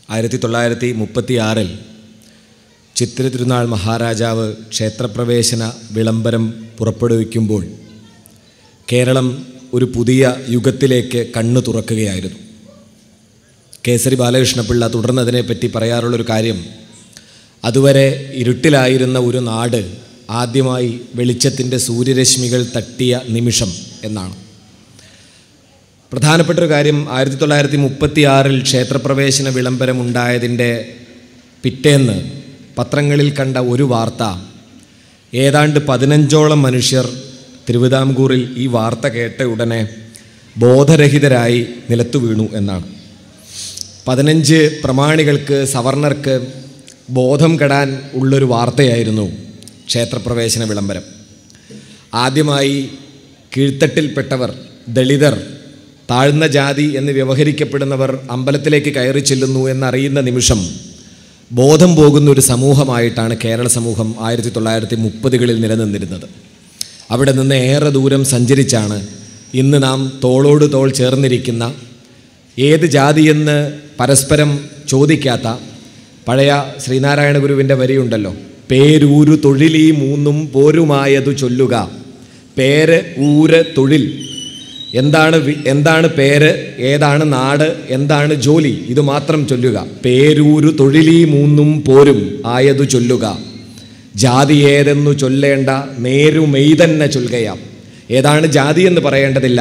ആയിരത്തി തൊള്ളായിരത്തി മുപ്പത്തി ആറിൽ ചിത്ര തിരുനാൾ മഹാരാജാവ് ക്ഷേത്രപ്രവേശന വിളംബരം പുറപ്പെടുവിക്കുമ്പോൾ കേരളം ഒരു പുതിയ യുഗത്തിലേക്ക് കണ്ണു തുറക്കുകയായിരുന്നു കേസരി ബാലകൃഷ്ണപിള്ള തുടർന്ന് അതിനെപ്പറ്റി പറയാറുള്ളൊരു കാര്യം അതുവരെ ഇരുട്ടിലായിരുന്ന ഒരു നാട് ആദ്യമായി വെളിച്ചത്തിൻ്റെ സൂര്യരശ്മികൾ തട്ടിയ നിമിഷം എന്നാണ് പ്രധാനപ്പെട്ട ഒരു കാര്യം ആയിരത്തി തൊള്ളായിരത്തി മുപ്പത്തി ആറിൽ ക്ഷേത്രപ്രവേശന വിളംബരം ഉണ്ടായതിൻ്റെ പിറ്റേന്ന് പത്രങ്ങളിൽ കണ്ട ഒരു വാർത്ത ഏതാണ്ട് പതിനഞ്ചോളം മനുഷ്യർ തിരുവിതാംകൂറിൽ ഈ വാർത്ത കേട്ട ഉടനെ ബോധരഹിതരായി നിലത്തു വീണു എന്നാണ് പതിനഞ്ച് പ്രമാണികൾക്ക് സവർണർക്ക് ബോധം കെടാൻ ഉള്ളൊരു വാർത്തയായിരുന്നു ക്ഷേത്രപ്രവേശന വിളംബരം ആദ്യമായി കീഴ്ത്തട്ടിൽപ്പെട്ടവർ ദളിതർ താഴ്ന്ന ജാതി എന്ന് വ്യവഹരിക്കപ്പെടുന്നവർ അമ്പലത്തിലേക്ക് കയറി ചെല്ലുന്നു എന്നറിയുന്ന നിമിഷം ബോധം പോകുന്ന ഒരു സമൂഹമായിട്ടാണ് കേരള സമൂഹം ആയിരത്തി തൊള്ളായിരത്തി മുപ്പതുകളിൽ നിലനിന്നിരുന്നത് അവിടെ നിന്ന് ഏറെ ദൂരം സഞ്ചരിച്ചാണ് ഇന്ന് നാം തോളോട് തോൾ ചേർന്നിരിക്കുന്ന ഏത് ജാതിയെന്ന് പരസ്പരം ചോദിക്കാത്ത പഴയ ശ്രീനാരായണ ഗുരുവിൻ്റെ വരിയുണ്ടല്ലോ പേരൂരു തൊഴിലീ മൂന്നും പോരുമായതു ചൊല്ലുക പേര് ഊര് തൊഴിൽ എന്താണ് വി- എന്താണ് പേര് ഏതാണ് നാട് എന്താണ് ജോലി ഇത് മാത്രം ചൊല്ലുക പേരൂരു തൊഴിലീ മൂന്നും പോരും ആയതു ചൊല്ലുക ജാതി ഏതെന്നു ചൊല്ലേണ്ട നേരു മെയ് തന്നെ ചൊല്ലുകയാം ഏതാണ് ജാതി എന്ന് പറയേണ്ടതില്ല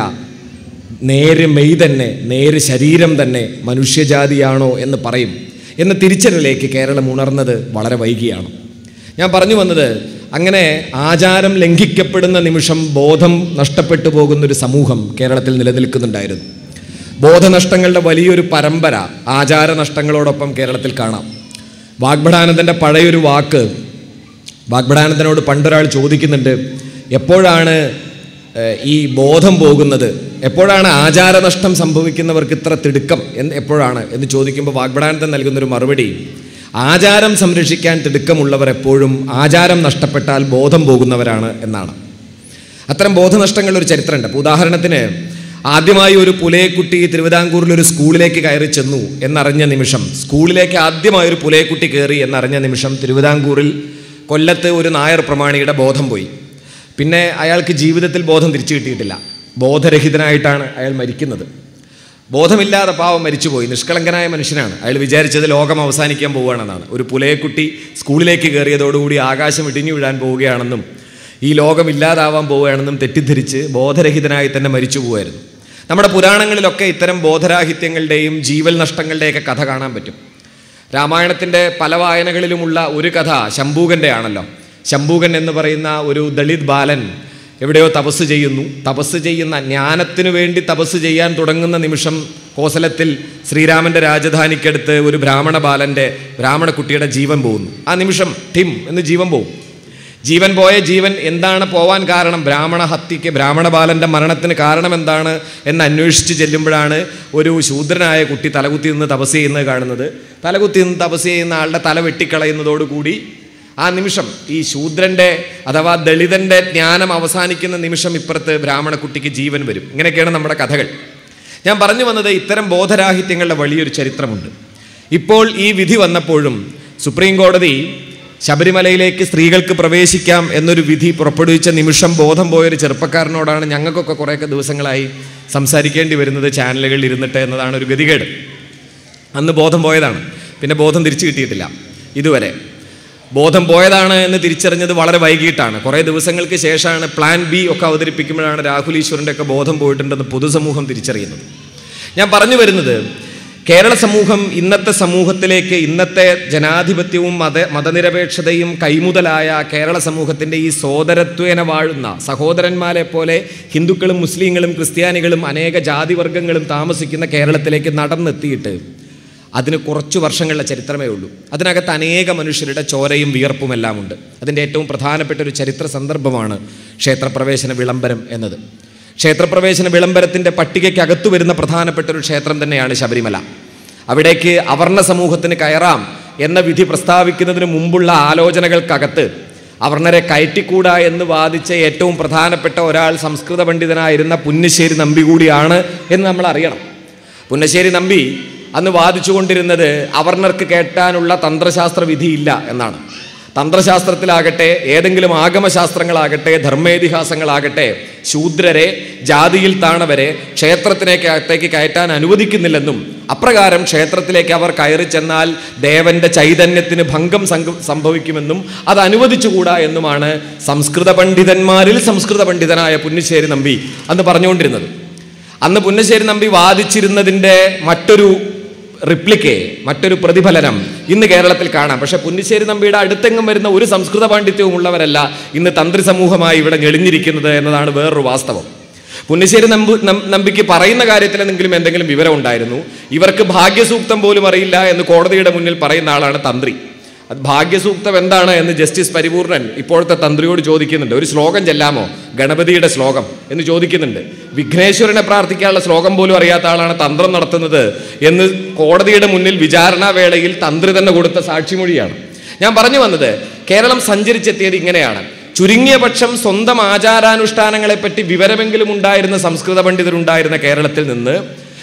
നേര് മെയ് തന്നെ നേര് ശരീരം തന്നെ മനുഷ്യജാതിയാണോ എന്ന് പറയും എന്ന തിരിച്ചറിവിലേക്ക് കേരളം ഉണർന്നത് വളരെ വൈകിയാണ് ഞാൻ പറഞ്ഞു വന്നത് അങ്ങനെ ആചാരം ലംഘിക്കപ്പെടുന്ന നിമിഷം ബോധം നഷ്ടപ്പെട്ടു പോകുന്നൊരു സമൂഹം കേരളത്തിൽ നിലനിൽക്കുന്നുണ്ടായിരുന്നു ബോധനഷ്ടങ്ങളുടെ വലിയൊരു പരമ്പര ആചാരനഷ്ടങ്ങളോടൊപ്പം കേരളത്തിൽ കാണാം വാഗ്ഭടാനന്ദൻ്റെ പഴയൊരു വാക്ക് വാഗ്ഭടാനന്ദനോട് പണ്ടൊരാൾ ചോദിക്കുന്നുണ്ട് എപ്പോഴാണ് ഏഹ്, ഈ ബോധം പോകുന്നത് എപ്പോഴാണ് ആചാരനഷ്ടം സംഭവിക്കുന്നവർക്ക് ഇത്ര തിടുക്കം എന്ന് എപ്പോഴാണ് എന്ന് ചോദിക്കുമ്പോൾ വാഗ്ഭടാനന്ദൻ നൽകുന്നൊരു മറുപടി ആചാരം സംരക്ഷിക്കാൻ തിടുക്കമുള്ളവർ എപ്പോഴും ആചാരം നഷ്ടപ്പെട്ടാൽ ബോധം പോകുന്നവരാണ് എന്നാണ് അത്തരം ബോധനഷ്ടങ്ങൾ ഒരു ചരിത്രമുണ്ട് അപ്പോൾ ഉദാഹരണത്തിന് ആദ്യമായി ഒരു പുലയക്കുട്ടി തിരുവിതാംകൂറിൽ ഒരു സ്കൂളിലേക്ക് കയറി ചെന്നു എന്നറിഞ്ഞ നിമിഷം സ്കൂളിലേക്ക് ആദ്യമായി ഒരു പുലയക്കുട്ടി കയറി എന്നറിഞ്ഞ നിമിഷം തിരുവിതാംകൂറിൽ കൊല്ലത്ത് ഒരു നായർ പ്രമാണിയുടെ ബോധം പോയി പിന്നെ അയാൾക്ക് ജീവിതത്തിൽ ബോധം തിരിച്ചു കിട്ടിയിട്ടില്ല ബോധരഹിതനായിട്ടാണ് അയാൾ മരിക്കുന്നത് ബോധമില്ലാതെ പാവം മരിച്ചുപോയി നിഷ്കളങ്കനായ മനുഷ്യനാണ് അയാൾ വിചാരിച്ചത് ലോകം അവസാനിക്കാൻ പോവുകയാണെന്നാണ് ഒരു പുലയക്കുട്ടി സ്കൂളിലേക്ക് കയറിയതോടുകൂടി ആകാശം ഇടിഞ്ഞു വീഴാൻ പോവുകയാണെന്നും ഈ ലോകം ഇല്ലാതാവാൻ പോവുകയാണെന്നും തെറ്റിദ്ധരിച്ച് ബോധരഹിതനായി തന്നെ മരിച്ചു പോവായിരുന്നു നമ്മുടെ പുരാണങ്ങളിലൊക്കെ ഇത്തരം ബോധരാഹിത്യങ്ങളുടെയും ജീവൽ നഷ്ടങ്ങളുടെയൊക്കെ കഥ കാണാൻ പറ്റും രാമായണത്തിൻ്റെ പല വായനകളിലുമുള്ള ഒരു കഥ ശംഭൂകൻ്റെ ആണല്ലോ ശംഭൂകൻ എന്ന് പറയുന്ന ഒരു ദളിത് ബാലൻ എവിടെയോ തപസ് ചെയ്യുന്നു തപസ് ചെയ്യുന്ന ജ്ഞാനത്തിനു വേണ്ടി തപസ് ചെയ്യാൻ തുടങ്ങുന്ന നിമിഷം കോസലത്തിൽ ശ്രീരാമൻ്റെ രാജധാനിക്കടുത്ത് ഒരു ബ്രാഹ്മണ ബാലൻ്റെ ബ്രാഹ്മണ കുട്ടിയുടെ ജീവൻ പോകുന്നു ആ നിമിഷം ഠിം എന്ന് ജീവൻ പോകും ജീവൻ പോയ ജീവൻ എന്താണ് പോവാൻ കാരണം ബ്രാഹ്മണ ഹത്യയ്ക്ക് ബ്രാഹ്മണ ബാലൻ്റെ മരണത്തിന് കാരണം എന്താണ് എന്ന് അന്വേഷിച്ച് ചെല്ലുമ്പോഴാണ് ഒരു ശൂദ്രനായ കുട്ടി തലകുത്തി നിന്ന് തപസ് ചെയ്യുന്നത് കാണുന്നത് തലകുത്തി നിന്ന് തപസ് ചെയ്യുന്ന ആളുടെ തല വെട്ടിക്കളയുന്നതോടുകൂടി ആ നിമിഷം ഈ ശൂദ്രൻ്റെ അഥവാ ദളിതൻ്റെ ജ്ഞാനം അവസാനിക്കുന്ന നിമിഷം ഇപ്പുറത്ത് ബ്രാഹ്മണ കുട്ടിക്ക് ജീവൻ വരും ഇങ്ങനെയൊക്കെയാണ് നമ്മുടെ കഥകൾ ഞാൻ പറഞ്ഞു വന്നത് ഇത്തരം ബോധരാഹിത്യങ്ങളുടെ വലിയൊരു ചരിത്രമുണ്ട് ഇപ്പോൾ ഈ വിധി വന്നപ്പോഴും സുപ്രീം കോടതി ശബരിമലയിലേക്ക് സ്ത്രീകൾക്ക് പ്രവേശിക്കാം എന്നൊരു വിധി പുറപ്പെടുവിച്ച നിമിഷം ബോധം പോയൊരു ചെറുപ്പക്കാരനോടാണ് ഞങ്ങൾക്കൊക്കെ കുറേയൊക്കെ ദിവസങ്ങളായി സംസാരിക്കേണ്ടി വരുന്നത് ചാനലുകളിൽ ഇരുന്നിട്ട് എന്നതാണ് ഒരു ഗതികേട് അന്ന് ബോധം പോയതാണ് പിന്നെ ബോധം തിരിച്ചു കിട്ടിയിട്ടില്ല ഇതുവരെ ബോധം പോയതാണ് എന്ന് തിരിച്ചറിഞ്ഞത് വളരെ വൈകിട്ടാണ് കുറേ ദിവസങ്ങൾക്ക് ശേഷമാണ് പ്ലാൻ ബി ഒക്കെ അവതരിപ്പിക്കുമ്പോഴാണ് രാഹുൽ ഈശ്വറിൻ്റെ ഒക്കെ ബോധം പോയിട്ടുണ്ടെന്ന് പൊതുസമൂഹം തിരിച്ചറിയുന്നത് ഞാൻ പറഞ്ഞു വരുന്നത് കേരള സമൂഹം ഇന്നത്തെ സമൂഹത്തിലേക്ക് ഇന്നത്തെ ജനാധിപത്യവും മത മതനിരപേക്ഷതയും കൈമുതലായ കേരള സമൂഹത്തിൻ്റെ ഈ സോദരത്വേന വാഴുന്ന സഹോദരന്മാരെ പോലെ ഹിന്ദുക്കളും മുസ്ലിങ്ങളും ക്രിസ്ത്യാനികളും അനേക ജാതിവർഗങ്ങളും താമസിക്കുന്ന കേരളത്തിലേക്ക് നടന്നെത്തിയിട്ട് അതിന് കുറച്ച് വർഷങ്ങളുടെ ചരിത്രമേ ഉള്ളൂ അതിനകത്ത് അനേക മനുഷ്യരുടെ ചോരയും വിയർപ്പും എല്ലാം ഉണ്ട് അതിൻ്റെ ഏറ്റവും പ്രധാനപ്പെട്ട ഒരു ചരിത്ര സന്ദർഭമാണ് ക്ഷേത്രപ്രവേശന വിളംബരം എന്നത് ക്ഷേത്രപ്രവേശന വിളംബരത്തിൻ്റെ പട്ടികയ്ക്കകത്തു വരുന്ന പ്രധാനപ്പെട്ട ഒരു ക്ഷേത്രം തന്നെയാണ് ശബരിമല അവിടേക്ക് അവർണ സമൂഹത്തിന് കയറാം എന്ന വിധി പ്രസ്താവിക്കുന്നതിന് മുമ്പുള്ള ആലോചനകൾക്കകത്ത് അവർണരെ കയറ്റിക്കൂടാ എന്ന് വാദിച്ച ഏറ്റവും പ്രധാനപ്പെട്ട ഒരാൾ സംസ്കൃത പണ്ഡിതനായിരുന്ന പുന്നശ്ശേരി നമ്പി കൂടിയാണ് എന്ന് നമ്മൾ അറിയണം പുന്നശ്ശേരി നമ്പി അന്ന് വാദിച്ചുകൊണ്ടിരുന്നത് അവർണർക്ക് കേട്ടാനുള്ള തന്ത്രശാസ്ത്ര വിധിയില്ല എന്നാണ് തന്ത്രശാസ്ത്രത്തിലാകട്ടെ ഏതെങ്കിലും ആഗമശാസ്ത്രങ്ങളാകട്ടെ ധർമ്മേതിഹാസങ്ങളാകട്ടെ ശൂദ്രരെ ജാതിയിൽ താണവരെ ക്ഷേത്രത്തിനേക്കകത്തേക്ക് കയറ്റാൻ അനുവദിക്കുന്നില്ലെന്നും അപ്രകാരം ക്ഷേത്രത്തിലേക്ക് അവർ കയറി ചെന്നാൽ ദേവന്റെ ചൈതന്യത്തിന് ഭംഗം സംഘ- സംഭവിക്കുമെന്നും അത് അനുവദിച്ചുകൂടാ എന്നുമാണ് സംസ്കൃത പണ്ഡിതന്മാരിൽ സംസ്കൃത പണ്ഡിതനായ പുന്നശ്ശേരി നമ്പി അന്ന് പറഞ്ഞുകൊണ്ടിരുന്നത് അന്ന് പുന്നശ്ശേരി നമ്പി വാദിച്ചിരുന്നതിൻ്റെ മറ്റൊരു റിപ്ലിക്കേ മറ്റൊരു പ്രതിഫലനം ഇന്ന് കേരളത്തിൽ കാണാം പക്ഷെ പുന്നിശ്ശേരി നമ്പിയുടെ അടുത്തെങ്ങും വരുന്ന ഒരു സംസ്കൃത പാണ്ഡിത്യവും ഉള്ളവരല്ല ഇന്ന് തന്ത്രി സമൂഹമായി ഇവിടെ ഞെളിഞ്ഞിരിക്കുന്നത് എന്നതാണ് വേറൊരു വാസ്തവം പുന്നിശ്ശേരി നമ്പ് നം- നമ്പിക്ക് പറയുന്ന കാര്യത്തിൽ എന്തെങ്കിലും എന്തെങ്കിലും വിവരം ഉണ്ടായിരുന്നു ഇവർക്ക് ഭാഗ്യസൂക്തം പോലും അറിയില്ല എന്ന് കോടതിയുടെ മുന്നിൽ പറയുന്ന ആളാണ് തന്ത്രി അത് ഭാഗ്യസൂക്തം എന്താണ് എന്ന് ജസ്റ്റിസ് പരിപൂർണൻ ഇപ്പോഴത്തെ തന്ത്രിയോട് ചോദിക്കുന്നുണ്ട് ഒരു ശ്ലോകം ചെല്ലാമോ ഗണപതിയുടെ ശ്ലോകം എന്ന് ചോദിക്കുന്നുണ്ട് വിഘ്നേശ്വരനെ പ്രാർത്ഥിക്കാനുള്ള ശ്ലോകം പോലും അറിയാത്ത ആളാണ് തന്ത്രം നടത്തുന്നത് എന്ന് കോടതിയുടെ മുന്നിൽ വിചാരണാ വേളയിൽ തന്ത്രി തന്നെ കൊടുത്ത സാക്ഷിമൊഴിയാണ് ഞാൻ പറഞ്ഞു വന്നത് കേരളം സഞ്ചരിച്ചെത്തിയത് ഇങ്ങനെയാണ് ചുരുങ്ങിയ പക്ഷം സ്വന്തം ആചാരാനുഷ്ഠാനങ്ങളെപ്പറ്റി വിവരമെങ്കിലും ഉണ്ടായിരുന്ന സംസ്കൃത പണ്ഡിതരുണ്ടായിരുന്ന കേരളത്തിൽ നിന്ന്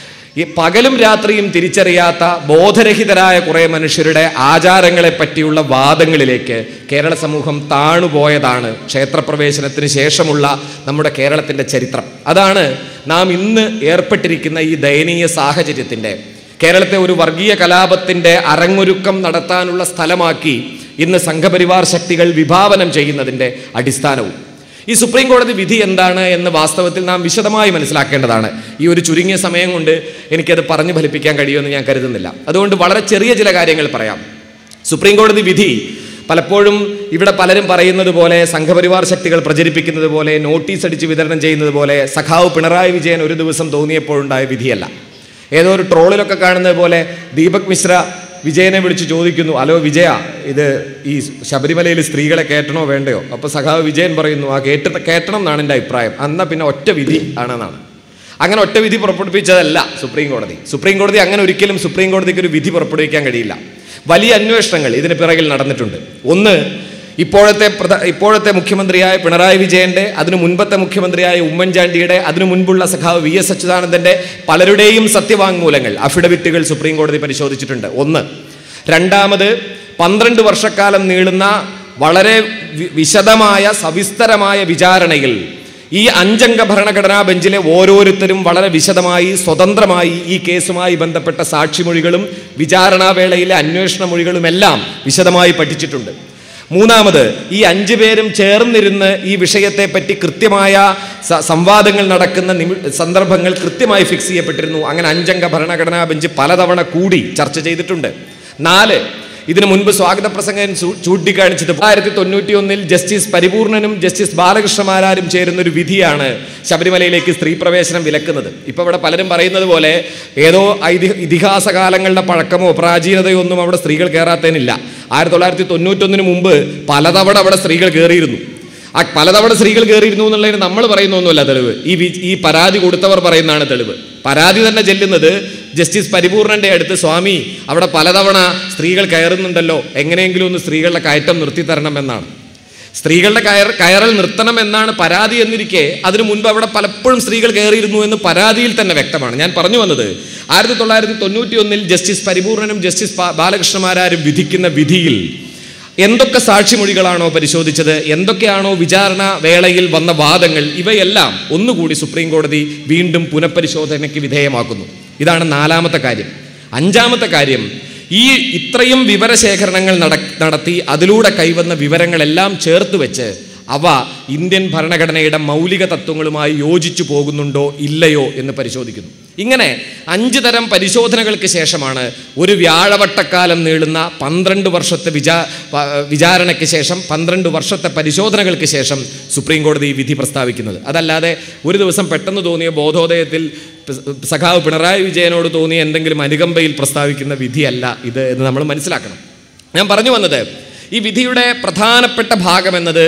ഈ പകലും രാത്രിയും തിരിച്ചറിയാത്ത ബോധരഹിതരായ കുറേ മനുഷ്യരുടെ ആചാരങ്ങളെ പറ്റിയുള്ള വാദങ്ങളിലേക്ക് കേരള സമൂഹം താണുപോയതാണ് ക്ഷേത്രപ്രവേശനത്തിന് ശേഷമുള്ള നമ്മുടെ കേരളത്തിൻ്റെ ചരിത്രം അതാണ് നാം ഇന്ന് ഏർപ്പെട്ടിരിക്കുന്ന ഈ ദയനീയ സാഹചര്യത്തിൻ്റെ കേരളത്തെ ഒരു വർഗീയ കലാപത്തിൻ്റെ അരങ്ങൊരുക്കം നടത്താനുള്ള സ്ഥലമാക്കി ഇന്ന് സംഘപരിവാർ ശക്തികൾ വിഭാവനം ചെയ്യുന്നതിൻ്റെ അടിസ്ഥാനവും ഈ സുപ്രീം കോടതി വിധി എന്താണ് എന്ന് വാസ്തവത്തിൽ നാം വിശദമായി മനസ്സിലാക്കേണ്ടതാണ് ഈ ഒരു ചുരുങ്ങിയ സമയം കൊണ്ട് എനിക്കത് പറഞ്ഞു ഫലിപ്പിക്കാൻ കഴിയുമെന്ന് ഞാൻ കരുതുന്നില്ല അതുകൊണ്ട് വളരെ ചെറിയ ചില കാര്യങ്ങൾ പറയാം സുപ്രീം കോടതി വിധി പലപ്പോഴും ഇവിടെ പലരും പറയുന്നത് പോലെ സംഘപരിവാർ ശക്തികൾ പ്രചരിപ്പിക്കുന്നത് പോലെ നോട്ടീസ് അടിച്ച് വിതരണം ചെയ്യുന്നത് പോലെ സഖാവ് പിണറായി വിജയൻ ഒരു ദിവസം തോന്നിയപ്പോഴുണ്ടായ വിധിയല്ല ഏതോ ഒരു ട്രോളിലൊക്കെ കാണുന്നത് പോലെ ദീപക് മിശ്ര വിജയനെ വിളിച്ച് ചോദിക്കുന്നു ഹലോ വിജയ ഇത് ഈ ശബരിമലയിൽ സ്ത്രീകളെ കയറ്റണോ വേണ്ടയോ അപ്പോൾ സഖാവ് വിജയൻ പറയുന്നു ആ കേട്ട കയറ്റണം എന്നാണ് എൻ്റെ അഭിപ്രായം എന്നാൽ പിന്നെ ഒറ്റ വിധി ആണെന്നാണ് അങ്ങനെ ഒറ്റ വിധി പുറപ്പെടുവിച്ചതല്ല സുപ്രീം കോടതി സുപ്രീം കോടതി അങ്ങനെ ഒരിക്കലും സുപ്രീം കോടതിക്ക് ഒരു വിധി പുറപ്പെടുവിക്കാൻ കഴിയില്ല വലിയ അന്വേഷണങ്ങൾ ഇതിന് പിറകിൽ നടന്നിട്ടുണ്ട് ഒന്ന് ഇപ്പോഴത്തെ പ്രധ ഇപ്പോഴത്തെ മുഖ്യമന്ത്രിയായ പിണറായി വിജയന്റെ അതിനു മുൻപത്തെ മുഖ്യമന്ത്രിയായ ഉമ്മൻചാണ്ടിയുടെ അതിനു മുൻപുള്ള സഖാവ് വി എസ് അച്യുതാനന്ദന്റെ പലരുടെയും സത്യവാങ്മൂലങ്ങൾ അഫിഡവിറ്റുകൾ സുപ്രീം കോടതി പരിശോധിച്ചിട്ടുണ്ട് ഒന്ന് രണ്ടാമത് പന്ത്രണ്ട് വർഷക്കാലം നീളുന്ന വളരെ വി- വിശദമായ സവിസ്തരമായ വിചാരണയിൽ ഈ അഞ്ചംഗ ഭരണഘടനാ ബെഞ്ചിലെ ഓരോരുത്തരും വളരെ വിശദമായി സ്വതന്ത്രമായി ഈ കേസുമായി ബന്ധപ്പെട്ട സാക്ഷിമൊഴികളും വിചാരണാവേളയിലെ അന്വേഷണ മൊഴികളുമെല്ലാം വിശദമായി പഠിച്ചിട്ടുണ്ട് മൂന്നാമത് ഈ അഞ്ചു പേരും ചേർന്നിരുന്ന് ഈ വിഷയത്തെ പറ്റി കൃത്യമായ സ- സംവാദങ്ങൾ നടക്കുന്ന നിമി സന്ദർഭങ്ങൾ കൃത്യമായി ഫിക്സ് ചെയ്യപ്പെട്ടിരുന്നു അങ്ങനെ അഞ്ചംഗ ഭരണഘടനാ ബെഞ്ച് പലതവണ കൂടി ചർച്ച ചെയ്തിട്ടുണ്ട് നാല് ഇതിനു മുൻപ് സ്വാഗത പ്രസംഗൻ ചൂ- ചൂണ്ടിക്കാണിച്ചത് ആയിരത്തി തൊണ്ണൂറ്റി ഒന്നിൽ ജസ്റ്റിസ് പരിപൂർണനും ജസ്റ്റിസ് ബാലകൃഷ്ണമാരാരും ചേരുന്ന ഒരു വിധിയാണ് ശബരിമലയിലേക്ക് സ്ത്രീ പ്രവേശനം വിലക്കുന്നത് ഇപ്പൊ ഇവിടെ പലരും പറയുന്നത് പോലെ ഏതോ ഐതി- ഇതിഹാസ കാലങ്ങളുടെ പഴക്കമോ പ്രാചീനതയോ ഒന്നും അവിടെ സ്ത്രീകൾ കയറാത്തതിനില്ല ആയിരത്തി തൊള്ളായിരത്തി തൊണ്ണൂറ്റൊന്നിന് മുമ്പ് പലതവണ അവിടെ സ്ത്രീകൾ കയറിയിരുന്നു ആ പലതവണ സ്ത്രീകൾ കയറിയിരുന്നു എന്നുള്ളതിന് നമ്മൾ പറയുന്നൊന്നുമല്ല തെളിവ് ഈ വി- ഈ പരാതി കൊടുത്തവർ പറയുന്നതാണ് തെളിവ് പരാതി തന്നെ ചെല്ലുന്നത് ജസ്റ്റിസ് പരിപൂർണന്റെ അടുത്ത് സ്വാമി അവിടെ പലതവണ സ്ത്രീകൾ കയറുന്നുണ്ടല്ലോ എങ്ങനെയെങ്കിലും ഒന്ന് സ്ത്രീകളുടെ കയറ്റം നിർത്തി തരണം എന്നാണ് സ്ത്രീകളുടെ കയർ കയറൽ നിർത്തണം എന്നാണ് പരാതി എന്നിരിക്കെ അതിനു മുൻപ് അവിടെ പലപ്പോഴും സ്ത്രീകൾ കയറിയിരുന്നു എന്ന് പരാതിയിൽ തന്നെ വ്യക്തമാണ് ഞാൻ പറഞ്ഞു വന്നത് ആയിരത്തി തൊള്ളായിരത്തി തൊണ്ണൂറ്റി ഒന്നിൽ ജസ്റ്റിസ് പരിപൂർണനും ജസ്റ്റിസ് പാ- ബാലകൃഷ്ണമാരാരും വിധിക്കുന്ന വിധിയിൽ എന്തൊക്കെ സാക്ഷിമൊഴികളാണോ പരിശോധിച്ചത് എന്തൊക്കെയാണോ വിചാരണ വേളയിൽ വന്ന വാദങ്ങൾ ഇവയെല്ലാം ഒന്നുകൂടി സുപ്രീം കോടതി വീണ്ടും പുനഃപരിശോധനയ്ക്ക് വിധേയമാക്കുന്നു ഇതാണ് നാലാമത്തെ കാര്യം അഞ്ചാമത്തെ കാര്യം ഈ ഇത്രയും വിവരശേഖരണങ്ങൾ നട നടത്തി അതിലൂടെ കൈവന്ന വിവരങ്ങളെല്ലാം ചേർത്ത് വെച്ച് അവ ഇന്ത്യൻ ഭരണഘടനയുടെ മൗലിക തത്വങ്ങളുമായി യോജിച്ചു പോകുന്നുണ്ടോ ഇല്ലയോ എന്ന് പരിശോധിക്കുന്നു ഇങ്ങനെ അഞ്ച് തരം പരിശോധനകൾക്ക് ശേഷമാണ് ഒരു വ്യാഴവട്ടക്കാലം നീളുന്ന പന്ത്രണ്ട് വർഷത്തെ വിചാ പ- വിചാരണയ്ക്ക് ശേഷം പന്ത്രണ്ട് വർഷത്തെ പരിശോധനകൾക്ക് ശേഷം സുപ്രീം കോടതി ഈ വിധി പ്രസ്താവിക്കുന്നത് അതല്ലാതെ ഒരു ദിവസം പെട്ടെന്ന് തോന്നിയ ബോധോദയത്തിൽ പ- സഖാവ് പിണറായി വിജയനോട് തോന്നിയ എന്തെങ്കിലും അനുകമ്പയിൽ പ്രസ്താവിക്കുന്ന വിധിയല്ല ഇത് എന്ന് നമ്മൾ മനസ്സിലാക്കണം ഞാൻ പറഞ്ഞു വന്നത് ഈ വിധിയുടെ പ്രധാനപ്പെട്ട ഭാഗം എന്നത്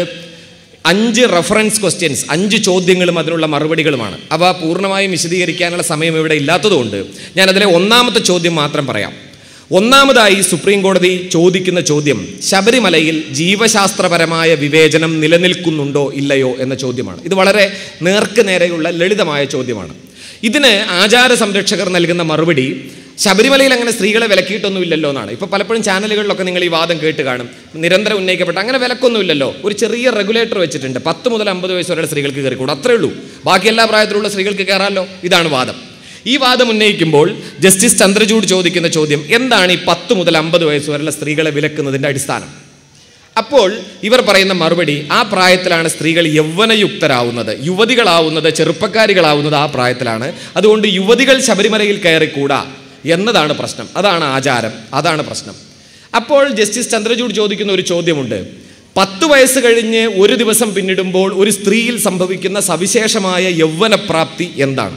അഞ്ച് റെഫറൻസ് ക്വസ്റ്റ്യൻസ് അഞ്ച് ചോദ്യങ്ങളും അതിനുള്ള മറുപടികളുമാണ് അവ പൂർണ്ണമായും വിശദീകരിക്കാനുള്ള സമയം ഇവിടെ ഇല്ലാത്തതുകൊണ്ട് ഞാൻ അതിലെ ഒന്നാമത്തെ ചോദ്യം മാത്രം പറയാം ഒന്നാമതായി സുപ്രീം കോടതി ചോദിക്കുന്ന ചോദ്യം ശബരിമലയിൽ ജീവശാസ്ത്രപരമായ വിവേചനം നിലനിൽക്കുന്നുണ്ടോ ഇല്ലയോ എന്ന ചോദ്യമാണ് ഇത് വളരെ നേർക്ക് നേരെയുള്ള ലളിതമായ ചോദ്യമാണ് ഇതിന് ആചാര സംരക്ഷകർ നൽകുന്ന മറുപടി ശബരിമലയിൽ അങ്ങനെ സ്ത്രീകളെ വിലക്കിയിട്ടൊന്നുമില്ലല്ലോ എന്നാണ് ഇപ്പോൾ പലപ്പോഴും ചാനലുകളിലൊക്കെ നിങ്ങൾ ഈ വാദം കേട്ട് കാണും നിരന്തരം ഉന്നയിക്കപ്പെട്ട അങ്ങനെ വിലക്കൊന്നുമില്ലല്ലോ ഒരു ചെറിയ റെഗുലേറ്റർ വെച്ചിട്ടുണ്ട് പത്ത് മുതൽ അമ്പത് വയസ്സ് വരെയുള്ള സ്ത്രീകൾക്ക് കയറിക്കൂടും അത്രേ ഉള്ളൂ ബാക്കി എല്ലാ പ്രായത്തിലുള്ള സ്ത്രീകൾക്ക് കയറാമല്ലോ ഇതാണ് വാദം ഈ വാദം ഉന്നയിക്കുമ്പോൾ ജസ്റ്റിസ് ചന്ദ്രചൂഡ് ചോദിക്കുന്ന ചോദ്യം എന്താണ് ഈ പത്ത് മുതൽ അമ്പത് വയസ്സ് വരെയുള്ള സ്ത്രീകളെ വിലക്കുന്നതിൻ്റെ അടിസ്ഥാനം അപ്പോൾ ഇവർ പറയുന്ന മറുപടി ആ പ്രായത്തിലാണ് സ്ത്രീകൾ യൗവനയുക്തരാവുന്നത് യുവതികളാവുന്നത് ചെറുപ്പക്കാരികളാവുന്നത് ആ പ്രായത്തിലാണ് അതുകൊണ്ട് യുവതികൾ ശബരിമലയിൽ കയറിക്കൂടാ എന്നതാണ് പ്രശ്നം അതാണ് ആചാരം അതാണ് പ്രശ്നം അപ്പോൾ ജസ്റ്റിസ് ചന്ദ്രചൂഡ് ചോദിക്കുന്ന ഒരു ചോദ്യമുണ്ട് പത്ത് വയസ്സ് കഴിഞ്ഞ് ഒരു ദിവസം പിന്നിടുമ്പോൾ ഒരു സ്ത്രീയിൽ സംഭവിക്കുന്ന സവിശേഷമായ യൗവനപ്രാപ്തി എന്താണ്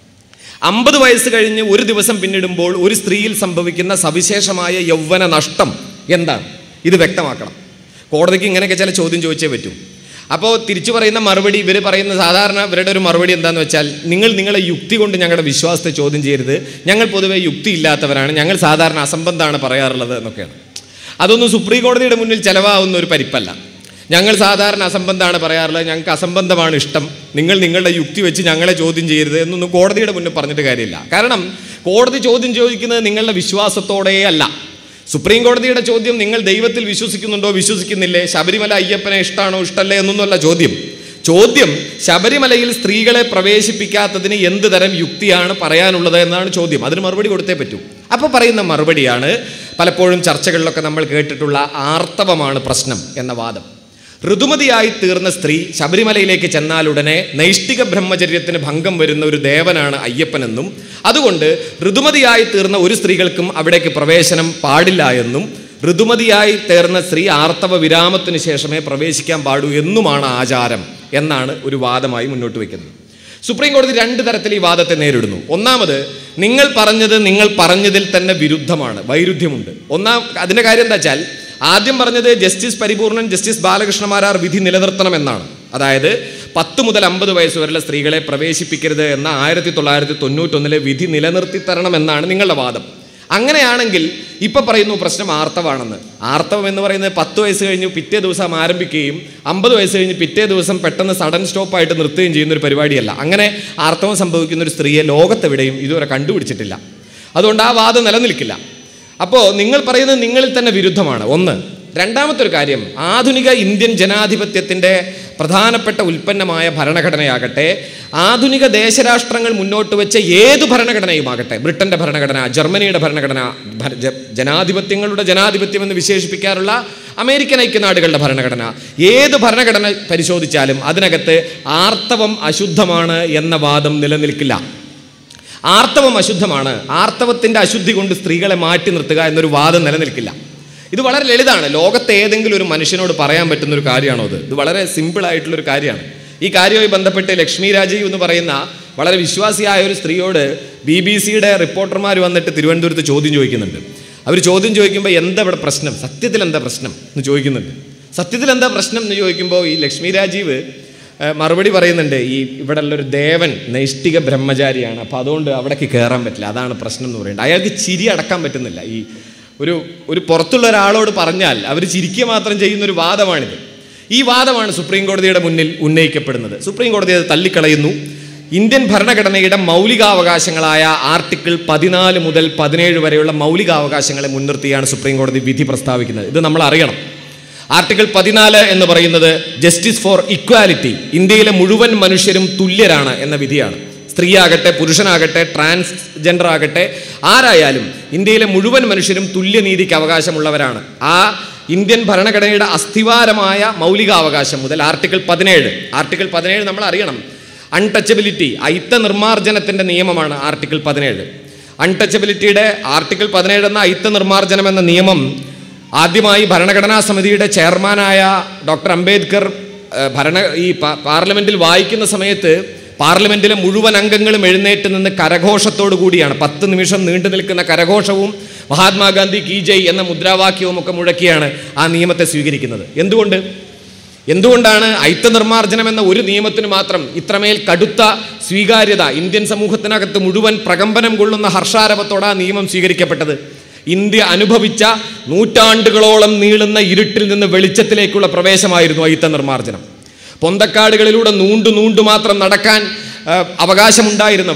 അമ്പത് വയസ്സ് കഴിഞ്ഞ് ഒരു ദിവസം പിന്നിടുമ്പോൾ ഒരു സ്ത്രീയിൽ സംഭവിക്കുന്ന സവിശേഷമായ യൗവന നഷ്ടം എന്താണ് ഇത് വ്യക്തമാക്കണം കോടതിക്ക് ഇങ്ങനെയൊക്കെ ചില ചോദ്യം ചോദിച്ചേ പറ്റൂ അപ്പോൾ തിരിച്ചു പറയുന്ന മറുപടി ഇവർ പറയുന്ന സാധാരണ ഇവരുടെ ഒരു മറുപടി എന്താണെന്ന് വെച്ചാൽ നിങ്ങൾ നിങ്ങളെ യുക്തി കൊണ്ട് ഞങ്ങളുടെ വിശ്വാസത്തെ ചോദ്യം ചെയ്യരുത് ഞങ്ങൾ പൊതുവെ യുക്തി ഇല്ലാത്തവരാണ് ഞങ്ങൾ സാധാരണ അസംബന്ധമാണ് പറയാറുള്ളത് എന്നൊക്കെയാണ് അതൊന്നും സുപ്രീം കോടതിയുടെ മുന്നിൽ ചെലവാകുന്ന ഒരു പരിപ്പല്ല ഞങ്ങൾ സാധാരണ അസംബന്ധമാണ് പറയാറുള്ളത് ഞങ്ങൾക്ക് അസംബന്ധമാണ് ഇഷ്ടം നിങ്ങൾ നിങ്ങളുടെ യുക്തി വെച്ച് ഞങ്ങളെ ചോദ്യം ചെയ്യരുത് എന്നൊന്നും കോടതിയുടെ മുന്നിൽ പറഞ്ഞിട്ട് കാര്യമില്ല കാരണം കോടതി ചോദ്യം ചോദിക്കുന്നത് നിങ്ങളുടെ വിശ്വാസത്തോടെ അല്ല സുപ്രീം കോടതിയുടെ ചോദ്യം നിങ്ങൾ ദൈവത്തിൽ വിശ്വസിക്കുന്നുണ്ടോ വിശ്വസിക്കുന്നില്ലേ ശബരിമല അയ്യപ്പനെ ഇഷ്ടമാണോ ഇഷ്ടമല്ലേ എന്നൊന്നുമല്ല ചോദ്യം ചോദ്യം ശബരിമലയിൽ സ്ത്രീകളെ പ്രവേശിപ്പിക്കാത്തതിന് എന്ത് തരം യുക്തിയാണ് പറയാനുള്ളത് എന്നാണ് ചോദ്യം അതിന് മറുപടി കൊടുത്തേ പറ്റൂ അപ്പോൾ പറയുന്ന മറുപടിയാണ് പലപ്പോഴും ചർച്ചകളിലൊക്കെ നമ്മൾ കേട്ടിട്ടുള്ള ആർത്തവമാണ് പ്രശ്നം എന്ന വാദം ഋതുമതിയായി തീർന്ന സ്ത്രീ ശബരിമലയിലേക്ക് ചെന്നാലുടനെ നൈഷ്ഠിക ബ്രഹ്മചര്യത്തിന് ഭംഗം വരുന്ന ഒരു ദേവനാണ് അയ്യപ്പനെന്നും അതുകൊണ്ട് ഋതുമതിയായി തീർന്ന ഒരു സ്ത്രീകൾക്കും അവിടേക്ക് പ്രവേശനം പാടില്ല എന്നും ഋതുമതിയായി തീർന്ന സ്ത്രീ ആർത്തവ വിരാമത്തിന് ശേഷമേ പ്രവേശിക്കാൻ പാടൂ എന്നുമാണ് ആചാരം എന്നാണ് ഒരു വാദമായി മുന്നോട്ട് വയ്ക്കുന്നത് സുപ്രീം കോടതി രണ്ട് തരത്തിൽ ഈ വാദത്തെ നേരിടുന്നു ഒന്നാമത് നിങ്ങൾ പറഞ്ഞത് നിങ്ങൾ പറഞ്ഞതിൽ തന്നെ വിരുദ്ധമാണ് വൈരുദ്ധ്യമുണ്ട് ഒന്നാം അതിൻ്റെ കാര്യം എന്താ വെച്ചാൽ ആദ്യം പറഞ്ഞത് ജസ്റ്റിസ് പരിപൂർണൻ ജസ്റ്റിസ് ബാലകൃഷ്ണമാരാർ വിധി നിലനിർത്തണം എന്നാണ് അതായത് പത്ത് മുതൽ അമ്പത് വയസ്സ് വരെയുള്ള സ്ത്രീകളെ പ്രവേശിപ്പിക്കരുത് എന്ന ആയിരത്തി തൊള്ളായിരത്തി തൊണ്ണൂറ്റൊന്നിലെ വിധി നിലനിർത്തി തരണം എന്നാണ് നിങ്ങളുടെ വാദം അങ്ങനെയാണെങ്കിൽ ഇപ്പൊ പറയുന്നു പ്രശ്നം ആർത്തവാണെന്ന് ആർത്തവം എന്ന് പറയുന്നത് പത്ത് വയസ്സ് കഴിഞ്ഞ് പിറ്റേ ദിവസം ആരംഭിക്കുകയും അമ്പത് വയസ്സ് കഴിഞ്ഞ് പിറ്റേ ദിവസം പെട്ടെന്ന് സഡൻ സ്റ്റോപ്പായിട്ട് നിർത്തുകയും ചെയ്യുന്ന ഒരു പരിപാടിയല്ല അങ്ങനെ ആർത്തവം സംഭവിക്കുന്ന ഒരു സ്ത്രീയെ ലോകത്തെവിടെയും ഇതുവരെ കണ്ടുപിടിച്ചിട്ടില്ല അതുകൊണ്ട് ആ വാദം നിലനിൽക്കില്ല അപ്പോൾ നിങ്ങൾ പറയുന്നത് നിങ്ങളിൽ തന്നെ വിരുദ്ധമാണ് ഒന്ന് രണ്ടാമത്തെ ഒരു കാര്യം ആധുനിക ഇന്ത്യൻ ജനാധിപത്യത്തിൻ്റെ പ്രധാനപ്പെട്ട ഉൽപ്പന്നമായ ഭരണഘടനയാകട്ടെ ആധുനിക ദേശരാഷ്ട്രങ്ങൾ മുന്നോട്ട് വെച്ച ഏത് ഭരണഘടനയുമാകട്ടെ ബ്രിട്ടന്റെ ഭരണഘടന ജർമ്മനിയുടെ ഭരണഘടന ഭര- ജ- ജനാധിപത്യങ്ങളുടെ ജനാധിപത്യം എന്ന് വിശേഷിപ്പിക്കാറുള്ള അമേരിക്കൻ ഐക്യനാടുകളുടെ ഭരണഘടന ഏത് ഭരണഘടന പരിശോധിച്ചാലും അതിനകത്ത് ആർത്തവം അശുദ്ധമാണ് എന്ന വാദം നിലനിൽക്കില്ല ആർത്തവം അശുദ്ധമാണ് ആർത്തവത്തിന്റെ അശുദ്ധി കൊണ്ട് സ്ത്രീകളെ മാറ്റി നിർത്തുക എന്നൊരു വാദം നിലനിൽക്കില്ല ഇത് വളരെ ലളിതാണ് ലോകത്തെ ഏതെങ്കിലും ഒരു മനുഷ്യനോട് പറയാൻ പറ്റുന്ന ഒരു കാര്യമാണോ ഇത് ഇത് വളരെ സിമ്പിൾ ആയിട്ടുള്ള ഒരു കാര്യമാണ് ഈ കാര്യവുമായി ബന്ധപ്പെട്ട് ലക്ഷ്മി രാജീവ് എന്ന് പറയുന്ന വളരെ വിശ്വാസിയായ ഒരു സ്ത്രീയോട് ബി ബി സിയുടെ റിപ്പോർട്ടർമാർ വന്നിട്ട് തിരുവനന്തപുരത്ത് ചോദ്യം ചോദിക്കുന്നുണ്ട് അവർ ചോദ്യം ചോദിക്കുമ്പോൾ എന്താ ഇവിടെ പ്രശ്നം സത്യത്തിൽ എന്താ പ്രശ്നം എന്ന് ചോദിക്കുന്നുണ്ട് സത്യത്തിൽ എന്താ പ്രശ്നം എന്ന് ചോദിക്കുമ്പോൾ ഈ ലക്ഷ്മി രാജീവ് ഏഹ് മറുപടി പറയുന്നുണ്ട് ഈ ഇവിടെ ഉള്ളൊരു ദേവൻ നൈഷ്ഠിക ബ്രഹ്മചാരിയാണ് അപ്പോൾ അതുകൊണ്ട് അവിടേക്ക് കയറാൻ പറ്റില്ല അതാണ് പ്രശ്നം എന്ന് പറയുന്നത് അയാൾക്ക് ചിരി അടക്കാൻ പറ്റുന്നില്ല ഈ ഒരു ഒരു പുറത്തുള്ള ഒരാളോട് പറഞ്ഞാൽ അവർ ചിരിക്കുക മാത്രം ചെയ്യുന്ന ഒരു വാദമാണിത് ഈ വാദമാണ് സുപ്രീം കോടതിയുടെ മുന്നിൽ ഉന്നയിക്കപ്പെടുന്നത് സുപ്രീം കോടതി അത് തള്ളിക്കളയുന്നു ഇന്ത്യൻ ഭരണഘടനയുടെ മൗലികാവകാശങ്ങളായ ആർട്ടിക്കിൾ പതിനാല് മുതൽ പതിനേഴ് വരെയുള്ള മൗലികാവകാശങ്ങളെ മുൻനിർത്തിയാണ് സുപ്രീം കോടതി വിധി പ്രസ്താവിക്കുന്നത് ഇത് നമ്മൾ അറിയണം ആർട്ടിക്കിൾ പതിനാല് എന്ന് പറയുന്നത് ജസ്റ്റിസ് ഫോർ ഇക്വാലിറ്റി ഇന്ത്യയിലെ മുഴുവൻ മനുഷ്യരും തുല്യരാണ് എന്ന വിധിയാണ് സ്ത്രീയാകട്ടെ പുരുഷനാകട്ടെ ട്രാൻസ്ജെൻഡർ ആകട്ടെ ആരായാലും ഇന്ത്യയിലെ മുഴുവൻ മനുഷ്യരും തുല്യനീതിക്ക് അവകാശമുള്ളവരാണ് ആ ഇന്ത്യൻ ഭരണഘടനയുടെ അസ്ഥിവാരമായ മൗലികാവകാശം മുതൽ ആർട്ടിക്കിൾ പതിനേഴ് ആർട്ടിക്കിൾ പതിനേഴ് നമ്മൾ അറിയണം അൺടച്ചബിലിറ്റി അയിത്ത നിർമ്മാർജ്ജനത്തിന്റെ നിയമമാണ് ആർട്ടിക്കിൾ പതിനേഴ് അൺടച്ചബിലിറ്റിയുടെ ആർട്ടിക്കിൾ പതിനേഴ് എന്ന അയിത്ത നിർമ്മാർജ്ജനം എന്ന നിയമം ആദ്യമായി ഭരണഘടനാ സമിതിയുടെ ചെയർമാനായ ഡോക്ടർ അംബേദ്കർ ഏഹ്, ഭരണ ഈ പാ- പാർലമെന്റിൽ വായിക്കുന്ന സമയത്ത് പാർലമെന്റിലെ മുഴുവൻ അംഗങ്ങളും എഴുന്നേറ്റ് നിന്ന് കരഘോഷത്തോടു കൂടിയാണ് പത്ത് നിമിഷം നീണ്ടു നിൽക്കുന്ന കരഘോഷവും മഹാത്മാഗാന്ധി കി ജയ് എന്ന മുദ്രാവാക്യവും ഒക്കെ മുഴക്കിയാണ് ആ നിയമത്തെ സ്വീകരിക്കുന്നത് എന്തുകൊണ്ട് എന്തുകൊണ്ടാണ് ഐത്ത നിർമ്മാർജ്ജനം എന്ന ഒരു നിയമത്തിന് മാത്രം ഇത്രമേൽ കടുത്ത സ്വീകാര്യത ഇന്ത്യൻ സമൂഹത്തിനകത്ത് മുഴുവൻ പ്രകമ്പനം കൊള്ളുന്ന ഹർഷാരവത്തോടെ ആ നിയമം സ്വീകരിക്കപ്പെട്ടത് ഇന്ത്യ അനുഭവിച്ച നൂറ്റാണ്ടുകളോളം നീളുന്ന ഇരുട്ടിൽ നിന്ന് വെളിച്ചത്തിലേക്കുള്ള പ്രവേശമായിരുന്നു ഐത്ത നിർമ്മാർജ്ജനം പൊന്തക്കാടുകളിലൂടെ നൂണ്ടു നൂണ്ടു മാത്രം നടക്കാൻ ആ, അവകാശമുണ്ടായിരുന്നവർ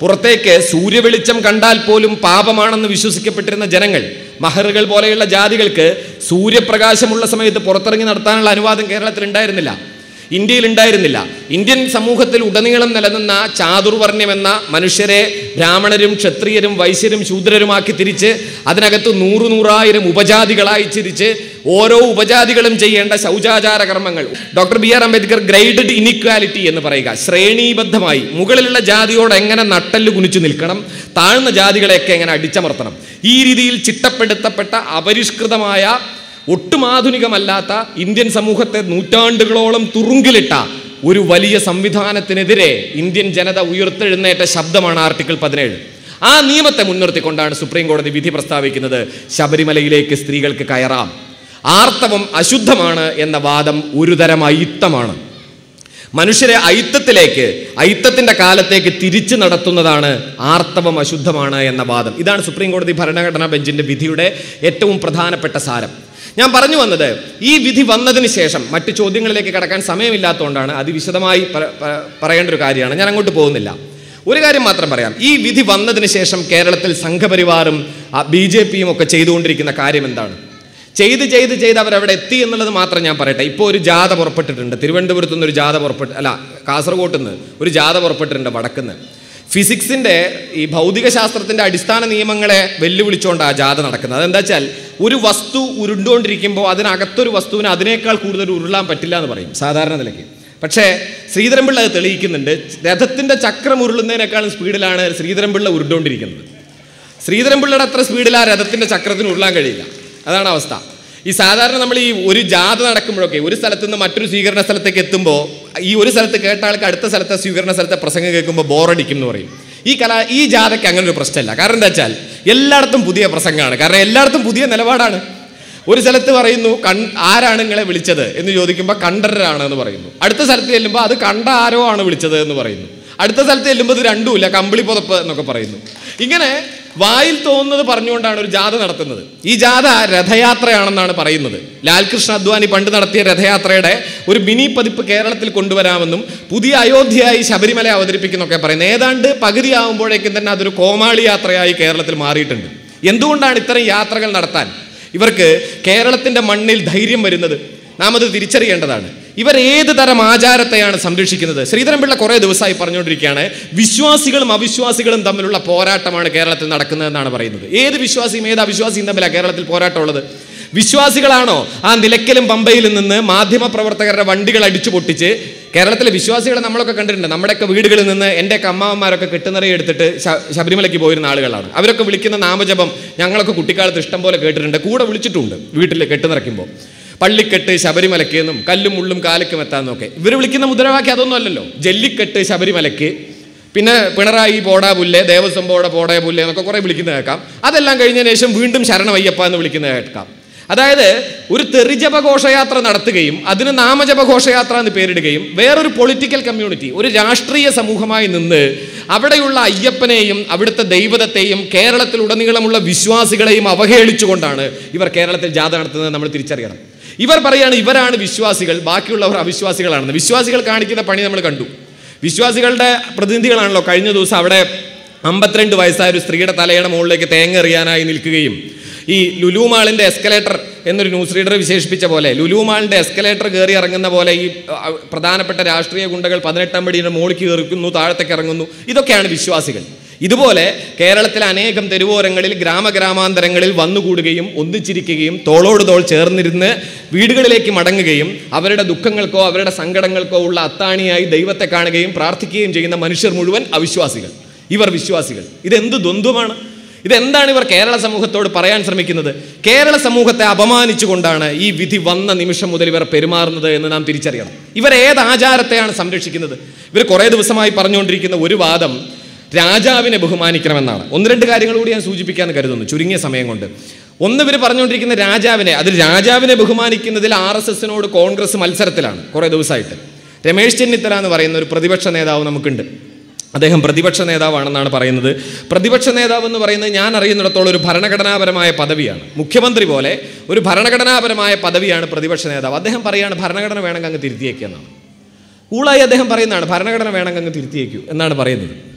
പുറത്തേക്ക് സൂര്യവെളിച്ചം കണ്ടാൽ പോലും പാപമാണെന്ന് വിശ്വസിക്കപ്പെട്ടിരുന്ന ജനങ്ങൾ മഹറുകൾ പോലെയുള്ള ജാതികൾക്ക് സൂര്യപ്രകാശമുള്ള സമയത്ത് പുറത്തിറങ്ങി നടത്താനുള്ള അനുവാദം കേരളത്തിൽ ഉണ്ടായിരുന്നില്ല ഇന്ത്യയിൽ ഉണ്ടായിരുന്നില്ല ഇന്ത്യൻ സമൂഹത്തിൽ ഉടനീളം നിലനിന്ന ചാതുർവർണ്ണ്യമെന്ന മനുഷ്യരെ ബ്രാഹ്മണരും ക്ഷത്രിയരും വൈശ്യരും ശൂദ്രരുമാക്കി തിരിച്ച് അതിനകത്ത് നൂറു നൂറായിരം ഉപജാതികളായി തിരിച്ച് ഓരോ ഉപജാതികളും ചെയ്യേണ്ട ശൗചാചാര കർമ്മങ്ങൾ doctor B R Ambedkar graded inequality എന്ന് പറയുക ശ്രേണീബദ്ധമായി മുകളിലുള്ള ജാതിയോട് എങ്ങനെ നട്ടല് കുനിച്ചു നിൽക്കണം താഴ്ന്ന ജാതികളെയൊക്കെ എങ്ങനെ അടിച്ചമർത്തണം ഈ രീതിയിൽ ചിട്ടപ്പെടുത്തപ്പെട്ട അപരിഷ്കൃതമായ ഒട്ടും ആധുനികമല്ലാത്ത ഇന്ത്യൻ സമൂഹത്തെ നൂറ്റാണ്ടുകളോളം തുറുങ്കിലിട്ട ഒരു വലിയ സംവിധാനത്തിനെതിരെ ഇന്ത്യൻ ജനത ഉയർത്തെഴുന്നേറ്റ ശബ്ദമാണ് ആർട്ടിക്കിൾ പതിനേഴ് ആ നിയമത്തെ മുൻനിർത്തിക്കൊണ്ടാണ് സുപ്രീം കോടതി വിധി പ്രസ്താവിക്കുന്നത് ശബരിമലയിലേക്ക് സ്ത്രീകൾക്ക് കയറാം ആർത്തവം അശുദ്ധമാണ് എന്ന വാദം ഒരുതരം അയിത്തമാണ് മനുഷ്യരെ അയിത്തത്തിലേക്ക് അയിത്തത്തിന്റെ കാലത്തേക്ക് തിരിച്ചു നടത്തുന്നതാണ് ആർത്തവം അശുദ്ധമാണ് എന്ന വാദം ഇതാണ് സുപ്രീം കോടതി ഭരണഘടനാ ബെഞ്ചിന്റെ വിധിയുടെ ഏറ്റവും പ്രധാനപ്പെട്ട സാരം ഞാൻ പറഞ്ഞു വന്നത് ഈ വിധി വന്നതിന് ശേഷം മറ്റു ചോദ്യങ്ങളിലേക്ക് കടക്കാൻ സമയമില്ലാത്തതുകൊണ്ടാണ് അതിവിശദമായി പ- പ- പറയേണ്ട ഒരു കാര്യമാണ് ഞാൻ അങ്ങോട്ട് പോകുന്നില്ല ഒരു കാര്യം മാത്രം പറയാം ഈ വിധി വന്നതിന് ശേഷം കേരളത്തിൽ സംഘപരിവാറും ബി ജെ പിയും ഒക്കെ ചെയ്തുകൊണ്ടിരിക്കുന്ന കാര്യം എന്താണ് ചെയ്ത് ചെയ്ത് ചെയ്ത് അവരവിടെ എത്തി എന്നുള്ളത് മാത്രം ഞാൻ പറയട്ടെ ഇപ്പോൾ ഒരു ജാഥ പുറപ്പെട്ടിട്ടുണ്ട് തിരുവനന്തപുരത്തു നിന്ന് ഒരു ജാഥ പുറപ്പെട്ട് അല്ല കാസർഗോട്ട് നിന്ന് ഒരു ജാഥ പുറപ്പെട്ടിട്ടുണ്ട് വടക്കുന്ന് ഫിസിക്സിന്റെ ഈ ഭൗതിക ശാസ്ത്രത്തിന്റെ അടിസ്ഥാന നിയമങ്ങളെ വെല്ലുവിളിച്ചുകൊണ്ട് ആ ജാഥ നടക്കുന്നത് അതെന്താ വെച്ചാൽ ഒരു വസ്തു ഉരുണ്ടുകൊണ്ടിരിക്കുമ്പോൾ അതിനകത്തൊരു വസ്തുവിന് അതിനേക്കാൾ കൂടുതൽ ഉരുളാൻ പറ്റില്ല എന്ന് പറയും സാധാരണ നിലയ്ക്ക് പക്ഷേ ശ്രീധരൻപിള്ള അത് തെളിയിക്കുന്നുണ്ട് രഥത്തിന്റെ ചക്രം ഉരുളുന്നതിനേക്കാളും സ്പീഡിലാണ് ശ്രീധരൻപിള്ള ഉരുണ്ടുകൊണ്ടിരിക്കുന്നത് ശ്രീധരൻപിള്ളയുടെ അത്ര സ്പീഡിൽ ആ രഥത്തിന്റെ ചക്രത്തിന് ഉരുളാൻ കഴിയില്ല അതാണ് അവസ്ഥ ഈ സാധാരണ നമ്മൾ ഈ ഒരു ജാഥ നടക്കുമ്പോഴൊക്കെ ഒരു സ്ഥലത്ത് നിന്ന് മറ്റൊരു സ്വീകരണ സ്ഥലത്തേക്ക് എത്തുമ്പോൾ ഈ ഒരു സ്ഥലത്ത് കേട്ട ആൾക്ക് അടുത്ത സ്ഥലത്തെ സ്വീകരണ സ്ഥലത്തെ പ്രസംഗം കേൾക്കുമ്പോൾ ബോറടിക്കും എന്ന് പറയും ഈ കല ഈ ജാഥയ്ക്ക് അങ്ങനെ ഒരു പ്രശ്നമില്ല കാരണം എന്താ വെച്ചാൽ എല്ലായിടത്തും പുതിയ പ്രസംഗമാണ് കാരണം എല്ലായിടത്തും പുതിയ നിലപാടാണ് ഒരു സ്ഥലത്ത് പറയുന്നു കൺ ആരാണ് നിങ്ങളെ വിളിച്ചത് എന്ന് ചോദിക്കുമ്പോൾ കണ്ടരാണ് എന്ന് പറയുന്നു അടുത്ത സ്ഥലത്ത് ചെല്ലുമ്പോൾ അത് കണ്ട ആരോ ആണ് വിളിച്ചത് എന്ന് പറയുന്നു അടുത്ത സ്ഥലത്ത് ചെല്ലുമ്പോൾ ഇത് രണ്ടുമില്ല കമ്പിളി പുതപ്പ് എന്നൊക്കെ പറയുന്നു ഇങ്ങനെ വായിൽ തോന്നുന്നത് പറഞ്ഞുകൊണ്ടാണ് ഒരു ജാഥ നടത്തുന്നത് ഈ ജാഥ രഥയാത്രയാണെന്നാണ് പറയുന്നത് ലാൽകൃഷ്ണ അദ്വാനി പണ്ട് നടത്തിയ രഥയാത്രയുടെ ഒരു മിനി പതിപ്പ് കേരളത്തിൽ കൊണ്ടുവരാമെന്നും പുതിയ അയോധ്യയായി ശബരിമല അവതരിപ്പിക്കുന്നൊക്കെ പറയുന്നത് ഏതാണ്ട് പകുതിയാവുമ്പോഴേക്കും തന്നെ അതൊരു കോമാളി യാത്രയായി കേരളത്തിൽ മാറിയിട്ടുണ്ട് എന്തുകൊണ്ടാണ് ഇത്തരം യാത്രകൾ നടത്താൻ ഇവർക്ക് കേരളത്തിന്റെ മണ്ണിൽ ധൈര്യം വരുന്നത് നാം അത് തിരിച്ചറിയേണ്ടതാണ് ഇവർ ഏത് തരം ആചാരത്തെയാണ് സംരക്ഷിക്കുന്നത് ശ്രീധരൻപിള്ള കുറേ ദിവസമായി പറഞ്ഞുകൊണ്ടിരിക്കുകയാണ് വിശ്വാസികളും അവിശ്വാസികളും തമ്മിലുള്ള പോരാട്ടമാണ് കേരളത്തിൽ നടക്കുന്നതെന്നാണ് പറയുന്നത് ഏത് വിശ്വാസിയും ഏത് അവിശ്വാസിയും തമ്മിലാണ് കേരളത്തിൽ പോരാട്ടമുള്ളത് വിശ്വാസികളാണോ ആ നിലയ്ക്കലും പമ്പയിലും നിന്ന് മാധ്യമ പ്രവർത്തകരുടെ വണ്ടികൾ അടിച്ചു പൊട്ടിച്ച് കേരളത്തിലെ വിശ്വാസികളെ നമ്മളൊക്കെ കണ്ടിട്ടുണ്ട് നമ്മുടെയൊക്കെ വീടുകളിൽ നിന്ന് എൻ്റെയൊക്കെ അമ്മാവന്മാരൊക്കെ കെട്ടുനിറയെ എടുത്തിട്ട് ശ- ശബരിമലയ്ക്ക് പോയിരുന്ന ആളുകളാണ് അവരൊക്കെ വിളിക്കുന്ന നാമജപം ഞങ്ങളൊക്കെ കുട്ടിക്കാലത്ത് ഇഷ്ടം പോലെ കേട്ടിട്ടുണ്ട് കൂടെ വിളിച്ചിട്ടുണ്ട് വീട്ടിൽ കെട്ടുനിറയ്ക്കുമ്പോൾ പള്ളിക്കെട്ട് ശബരിമലയ്ക്ക് എന്നും കല്ലും മുള്ളും കാലയ്ക്കും എത്താന്നൊക്കെ ഇവർ വിളിക്കുന്ന മുദ്രാവാക്യം അതൊന്നും അല്ലല്ലോ ജല്ലിക്കെട്ട് ശബരിമലയ്ക്ക് പിന്നെ പിണറായി പോടാ പുല്ല് ദേവസ്വം ബോർഡ് പോടാ പുല്ല് എന്നൊക്കെ കുറേ വിളിക്കുന്നത് കേൾക്കാം അതെല്ലാം കഴിഞ്ഞതിന് ശേഷം വീണ്ടും ശരണമയ്യപ്പ എന്ന് വിളിക്കുന്നത് കേൾക്കാം അതായത് ഒരു തെറിജപ ഘോഷയാത്ര നടത്തുകയും അതിന് നാമജപ ഘോഷയാത്ര എന്ന് പേരിടുകയും വേറൊരു പൊളിറ്റിക്കൽ കമ്മ്യൂണിറ്റി ഒരു രാഷ്ട്രീയ സമൂഹമായി നിന്ന് അവിടെയുള്ള അയ്യപ്പനെയും അവിടുത്തെ ദൈവതത്തെയും കേരളത്തിലുടനീളമുള്ള വിശ്വാസികളെയും അവഹേളിച്ചുകൊണ്ടാണ് ഇവർ കേരളത്തിൽ ജാഥ നടത്തുന്നത് നമ്മൾ തിരിച്ചറിയണം ഇവർ പറയാണ് ഇവരാണ് വിശ്വാസികൾ ബാക്കിയുള്ളവർ അവിശ്വാസികളാണെന്ന് വിശ്വാസികൾ കാണിക്കുന്ന പണി നമ്മൾ കണ്ടു വിശ്വാസികളുടെ പ്രതിനിധികളാണല്ലോ കഴിഞ്ഞ ദിവസം അവിടെ അമ്പത്തിരണ്ട് വയസ്സായ ഒരു സ്ത്രീയുടെ തലയുടെ മുകളിലേക്ക് തേങ്ങ എറിയാനായി നിൽക്കുകയും ഈ ലുലു മാളിന്റെ എസ്കലേറ്റർ എന്നൊരു ന്യൂസ് റീഡർ വിശേഷിപ്പിച്ച പോലെ ലുലു മാളിന്റെ എസ്കലേറ്റർ കയറി ഇറങ്ങുന്ന പോലെ ഈ അ, പ്രധാനപ്പെട്ട രാഷ്ട്രീയ ഗുണ്ടകൾ പതിനെട്ടാം പടിയുടെ മുകളിലേക്ക് കയറിക്കുന്നു താഴത്തേക്ക് ഇറങ്ങുന്നു ഇതൊക്കെയാണ് വിശ്വാസികൾ ഇതുപോലെ കേരളത്തിലെ അനേകം തെരുവോരങ്ങളിൽ ഗ്രാമഗ്രാമാന്തരങ്ങളിൽ വന്നുകൂടുകയും ഒന്നിച്ചിരിക്കുകയും തോളോട് തോൾ ചേർന്നിരുന്ന് വീടുകളിലേക്ക് മടങ്ങുകയും അവരുടെ ദുഃഖങ്ങൾക്കോ അവരുടെ സങ്കടങ്ങൾക്കോ ഉള്ള അത്താണിയായി ദൈവത്തെ കാണുകയും പ്രാർത്ഥിക്കുകയും ചെയ്യുന്ന മനുഷ്യർ മുഴുവൻ അവിശ്വാസികൾ ഇവർ വിശ്വാസികൾ ഇതെന്ത് ദ്വന്ദ്വമാണ് ഇതെന്താണ് ഇവർ കേരള സമൂഹത്തോട് പറയാൻ ശ്രമിക്കുന്നത് കേരള സമൂഹത്തെ അപമാനിച്ചുകൊണ്ടാണ് ഈ വിധി വന്ന നിമിഷം മുതൽ ഇവർ പെരുമാറുന്നത് എന്ന് നാം തിരിച്ചറിയണം ഇവർ ഏത് ആചാരത്തെയാണ് സംരക്ഷിക്കുന്നത് ഇവർ കുറേ ദിവസമായി പറഞ്ഞുകൊണ്ടിരിക്കുന്ന ഒരു വാദം രാജാവിനെ ബഹുമാനിക്കണമെന്നാണ് ഒന്ന് രണ്ട് കാര്യങ്ങൾ കൂടി ഞാൻ സൂചിപ്പിക്കാമെന്ന് കരുതുന്നു ചുരുങ്ങിയ സമയം കൊണ്ട് ഒന്ന് ഇവർ പറഞ്ഞുകൊണ്ടിരിക്കുന്ന രാജാവിനെ അത് രാജാവിനെ ബഹുമാനിക്കുന്നതിൽ ആർ എസ് എസിനോട് കോൺഗ്രസ് മത്സരത്തിലാണ് കുറേ ദിവസമായിട്ട് രമേശ് ചെന്നിത്തല എന്ന് പറയുന്ന ഒരു പ്രതിപക്ഷ നേതാവ് നമുക്കുണ്ട് അദ്ദേഹം പ്രതിപക്ഷ നേതാവാണെന്നാണ് പറയുന്നത് പ്രതിപക്ഷ നേതാവ് എന്ന് പറയുന്നത് ഞാൻ അറിയുന്നിടത്തോളം ഒരു ഭരണഘടനാപരമായ പദവിയാണ് മുഖ്യമന്ത്രി പോലെ ഒരു ഭരണഘടനാപരമായ പദവിയാണ് പ്രതിപക്ഷ നേതാവ് അദ്ദേഹം പറയാണ് ഭരണഘടന വേണമെങ്കിൽ അങ്ങ് തിരുത്തിയേക്കുക എന്നാണ് കൂളായി അദ്ദേഹം പറയുന്നതാണ് ഭരണഘടന വേണമെങ്കിൽ അങ്ങ് തിരുത്തിയേക്കൂ എന്നാണ് പറയുന്നത്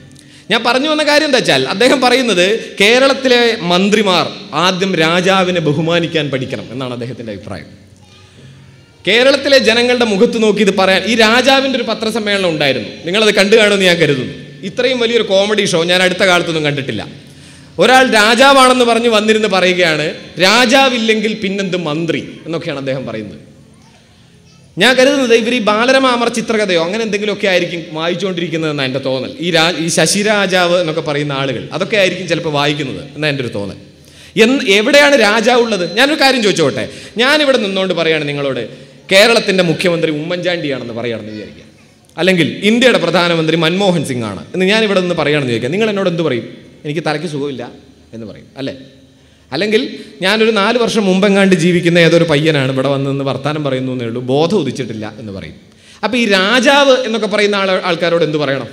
ഞാൻ പറഞ്ഞു വന്ന കാര്യം എന്താ വെച്ചാൽ അദ്ദേഹം പറയുന്നത് കേരളത്തിലെ മന്ത്രിമാർ ആദ്യം രാജാവിനെ ബഹുമാനിക്കാൻ പഠിക്കണം എന്നാണ് അദ്ദേഹത്തിൻ്റെ അഭിപ്രായം കേരളത്തിലെ ജനങ്ങളുടെ മുഖത്ത് നോക്കി ഇത് പറയാൻ ഈ രാജാവിൻ്റെ ഒരു പത്രസമ്മേളനം ഉണ്ടായിരുന്നു നിങ്ങളത് കണ്ടു കാണുമെന്ന് ഞാൻ കരുതുന്നു ഇത്രയും വലിയൊരു കോമഡി ഷോ ഞാൻ അടുത്ത കാലത്തൊന്നും കണ്ടിട്ടില്ല ഒരാൾ രാജാവാണെന്ന് പറഞ്ഞ് വന്നിരുന്ന് പറയുകയാണ് രാജാവില്ലെങ്കിൽ പിന്നെന്ത് മന്ത്രി എന്നൊക്കെയാണ് അദ്ദേഹം പറയുന്നത് ഞാൻ കരുതുന്നത് ഇവർ ഈ ബാലരമാമർ ചിത്രകഥയോ അങ്ങനെ എന്തെങ്കിലുമൊക്കെ ആയിരിക്കും വായിച്ചുകൊണ്ടിരിക്കുന്നതെന്നാണ് എൻ്റെ തോന്നൽ ഈ രാ ഈ ശശിരാജാവ് എന്നൊക്കെ പറയുന്ന ആളുകൾ അതൊക്കെ ആയിരിക്കും ചിലപ്പോൾ വായിക്കുന്നത് എന്നാണ് എൻ്റെ ഒരു തോന്നൽ എന്ന് എവിടെയാണ് രാജാവ് ഉള്ളത് ഞാനൊരു കാര്യം ചോദിച്ചോട്ടെ ഞാനിവിടെ നിന്നുകൊണ്ട് പറയുകയാണ് നിങ്ങളോട് കേരളത്തിൻ്റെ മുഖ്യമന്ത്രി ഉമ്മൻചാണ്ടിയാണെന്ന് പറയുകയാണെന്ന് വിചാരിക്കുക അല്ലെങ്കിൽ ഇന്ത്യയുടെ പ്രധാനമന്ത്രി മൻമോഹൻ സിംഗ് ആണ് എന്ന് ഞാൻ ഇവിടെ നിന്ന് പറയുകയാണെന്ന് ചോദിക്കുക നിങ്ങൾ എന്നോട് എന്ത് പറയും എനിക്ക് തലയ്ക്ക് സുഖമില്ല എന്ന് പറയും അല്ലേ അല്ലെങ്കിൽ ഞാനൊരു നാല് വർഷം മുമ്പെങ്ങാണ്ട് ജീവിക്കുന്ന ഏതൊരു പയ്യനാണ് ഇവിടെ വന്ന് നിന്ന് വർത്താനം പറയുന്നു എന്നേ ഉള്ളൂ ബോധം ഉദിച്ചിട്ടില്ല എന്ന് പറയും അപ്പോൾ ഈ രാജാവ് എന്നൊക്കെ പറയുന്ന ആൾ ആൾക്കാരോട് എന്ത് പറയണം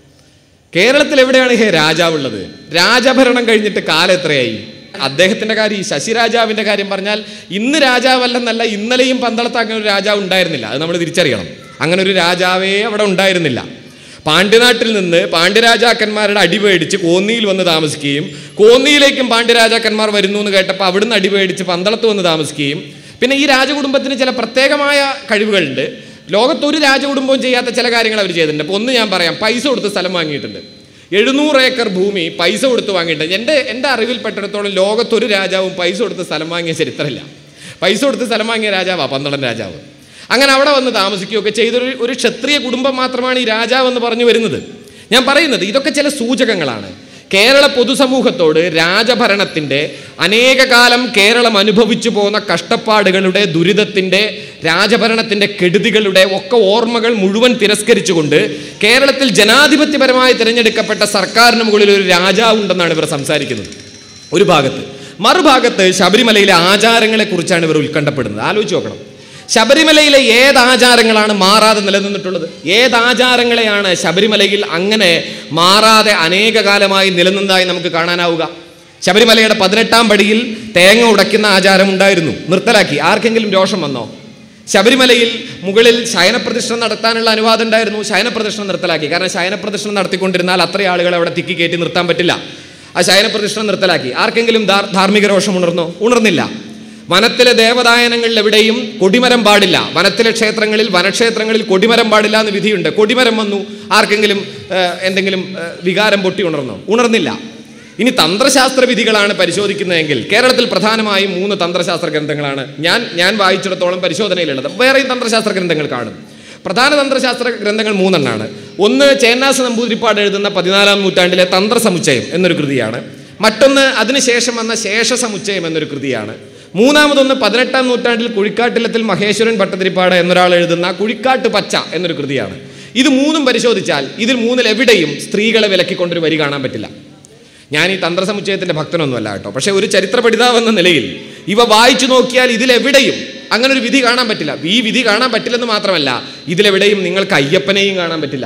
കേരളത്തിൽ എവിടെയാണ് ഹേ രാജാവുള്ളത് രാജഭരണം കഴിഞ്ഞിട്ട് കാലം എത്രയായി അദ്ദേഹത്തിന്റെ കാര്യം ഈ ശശിരാജാവിന്റെ കാര്യം പറഞ്ഞാൽ ഇന്ന് രാജാവല്ലെന്നല്ല ഇന്നലെയും പന്തളത്ത് അങ്ങനെ ഒരു രാജാവ് ഉണ്ടായിരുന്നില്ല അത് നമ്മൾ തിരിച്ചറിയണം അങ്ങനെ ഒരു രാജാവേ അവിടെ ഉണ്ടായിരുന്നില്ല പാണ്ഡ്യനാട്ടിൽ നിന്ന് പാണ്ഡ്യരാജാക്കന്മാരുടെ അടിപേടിച്ച് കോന്നിയിൽ വന്ന് താമസിക്കുകയും കോന്നിയിലേക്കും പാണ്ഡ്യരാജാക്കന്മാർ വരുന്നു എന്ന് കേട്ടപ്പോൾ അവിടുന്ന് അടിപേടിച്ച് പന്തളത്ത് വന്ന് താമസിക്കുകയും പിന്നെ ഈ രാജകുടുംബത്തിന് ചില പ്രത്യേകമായ കഴിവുകളുണ്ട് ലോകത്തൊരു രാജകുടുംബവും ചെയ്യാത്ത ചില കാര്യങ്ങൾ അവർ ചെയ്തിട്ടുണ്ട് അപ്പോൾ ഒന്ന് ഞാൻ പറയാം പൈസ കൊടുത്ത് സ്ഥലം വാങ്ങിയിട്ടുണ്ട് എഴുന്നൂറ് ഏക്കർ ഭൂമി പൈസ കൊടുത്ത് വാങ്ങിയിട്ടുണ്ട് എൻ്റെ എൻ്റെ അറിവിൽപ്പെട്ടിടത്തോളം ലോകത്തൊരു രാജാവും പൈസ കൊടുത്ത് സ്ഥലം വാങ്ങിയ ചരിത്രമില്ല പൈസ കൊടുത്ത് സ്ഥലം വാങ്ങിയ രാജാവാ പന്തളൻ രാജാവ് അങ്ങനെ അവിടെ വന്ന് താമസിക്കുകയൊക്കെ ചെയ്തൊരു ഒരു ക്ഷത്രിയ കുടുംബം മാത്രമാണ് ഈ രാജാവ് എന്ന് പറഞ്ഞു വരുന്നത് ഞാൻ പറയുന്നത് ഇതൊക്കെ ചില സൂചകങ്ങളാണ് കേരള പൊതുസമൂഹത്തോട് രാജഭരണത്തിൻ്റെ അനേകകാലം കേരളം അനുഭവിച്ചു പോകുന്ന കഷ്ടപ്പാടുകളുടെ ദുരിതത്തിൻ്റെ രാജഭരണത്തിൻ്റെ കെടുതികളുടെ ഒക്കെ ഓർമ്മകൾ മുഴുവൻ തിരസ്കരിച്ചുകൊണ്ട് കേരളത്തിൽ ജനാധിപത്യപരമായി തിരഞ്ഞെടുക്കപ്പെട്ട സർക്കാരിന് മുകളിൽ ഒരു രാജാവുണ്ടെന്നാണ് ഇവർ സംസാരിക്കുന്നത് ഒരു ഭാഗത്ത് മറുഭാഗത്ത് ശബരിമലയിലെ ആചാരങ്ങളെക്കുറിച്ചാണ് ഇവർ ഉത്കണ്ഠപ്പെടുന്നത് ആലോചിച്ച് നോക്കണം ശബരിമലയിലെ ഏത് ആചാരങ്ങളാണ് മാറാതെ നിലനിന്നിട്ടുള്ളത് ഏത് ആചാരങ്ങളെയാണ് ശബരിമലയിൽ അങ്ങനെ മാറാതെ അനേക കാലമായി നിലനിന്നതായി നമുക്ക് കാണാനാവുക ശബരിമലയുടെ പതിനെട്ടാം പടിയിൽ തേങ്ങ ഉടയ്ക്കുന്ന ആചാരം ഉണ്ടായിരുന്നു നിർത്തലാക്കി ആർക്കെങ്കിലും രോഷം വന്നോ ശബരിമലയിൽ മുകളിൽ ശയനപ്രദക്ഷിണം നടത്താനുള്ള അനുവാദം ഉണ്ടായിരുന്നു ശയനപ്രദക്ഷിണം നിർത്തലാക്കി കാരണം ശയനപ്രദക്ഷിണം നടത്തിക്കൊണ്ടിരുന്നാൽ അത്ര ആളുകളെ അവിടെ തിക്കി കയറ്റി നിർത്താൻ പറ്റില്ല ആ ശയനപ്രദക്ഷിണം നിർത്തലാക്കി ആർക്കെങ്കിലും ധാർ- ധാർമ്മിക രോഷം ഉണർന്നോ ഉണർന്നില്ല വനത്തിലെ ദേവദായനങ്ങളിൽ എവിടെയും കൊടിമരം പാടില്ല വനത്തിലെ ക്ഷേത്രങ്ങളിൽ വനക്ഷേത്രങ്ങളിൽ കൊടിമരം പാടില്ല എന്ന് വിധിയുണ്ട് കൊടിമരം വന്നു ആർക്കെങ്കിലും ഏഹ്, എന്തെങ്കിലും ഏഹ്, വികാരം പൊട്ടി ഉണർന്നോ ഉണർന്നില്ല ഇനി തന്ത്രശാസ്ത്ര വിധികളാണ് പരിശോധിക്കുന്നതെങ്കിൽ കേരളത്തിൽ പ്രധാനമായും മൂന്ന് തന്ത്രശാസ്ത്ര ഗ്രന്ഥങ്ങളാണ് ഞാൻ ഞാൻ വായിച്ചിടത്തോളം പരിശോധനയിലുള്ളത് വേറെയും തന്ത്രശാസ്ത്ര ഗ്രന്ഥങ്ങൾ കാണും പ്രധാന തന്ത്രശാസ്ത്ര ഗ്രന്ഥങ്ങൾ മൂന്നെണ്ണാണ് ഒന്ന് ചേന്നാസ് നമ്പൂതിരിപ്പാട് എഴുതുന്ന പതിനാലാം നൂറ്റാണ്ടിലെ തന്ത്രസമുച്ചയം എന്നൊരു കൃതിയാണ് മറ്റൊന്ന് അതിനുശേഷം വന്ന ശേഷസമുച്ചയം എന്നൊരു കൃതിയാണ് മൂന്നാമതൊന്ന് പതിനെട്ടാം നൂറ്റാണ്ടിൽ കുഴിക്കാട്ടിലത്തിൽ മഹേശ്വരൻ ഭട്ടതിരിപ്പാട് എന്നൊരാൾ എഴുതുന്ന കുഴിക്കാട്ട് പച്ച എന്നൊരു കൃതിയാണ് ഇത് മൂന്നും പരിശോധിച്ചാൽ ഇതിൽ മൂന്നിൽ എവിടെയും സ്ത്രീകളെ വിലക്കിക്കൊണ്ടൊരു വരി കാണാൻ പറ്റില്ല ഞാൻ ഈ തന്ത്രസമുച്ചയത്തിന്റെ ഭക്തനൊന്നുമല്ല കേട്ടോ പക്ഷെ ഒരു ചരിത്ര പഠിതാവെന്ന നിലയിൽ ഇവ വായിച്ചു നോക്കിയാൽ ഇതിലെവിടെയും അങ്ങനെ ഒരു വിധി കാണാൻ പറ്റില്ല ഈ വിധി കാണാൻ പറ്റില്ലെന്ന് മാത്രമല്ല ഇതിലെവിടെയും നിങ്ങൾക്ക് അയ്യപ്പനെയും കാണാൻ പറ്റില്ല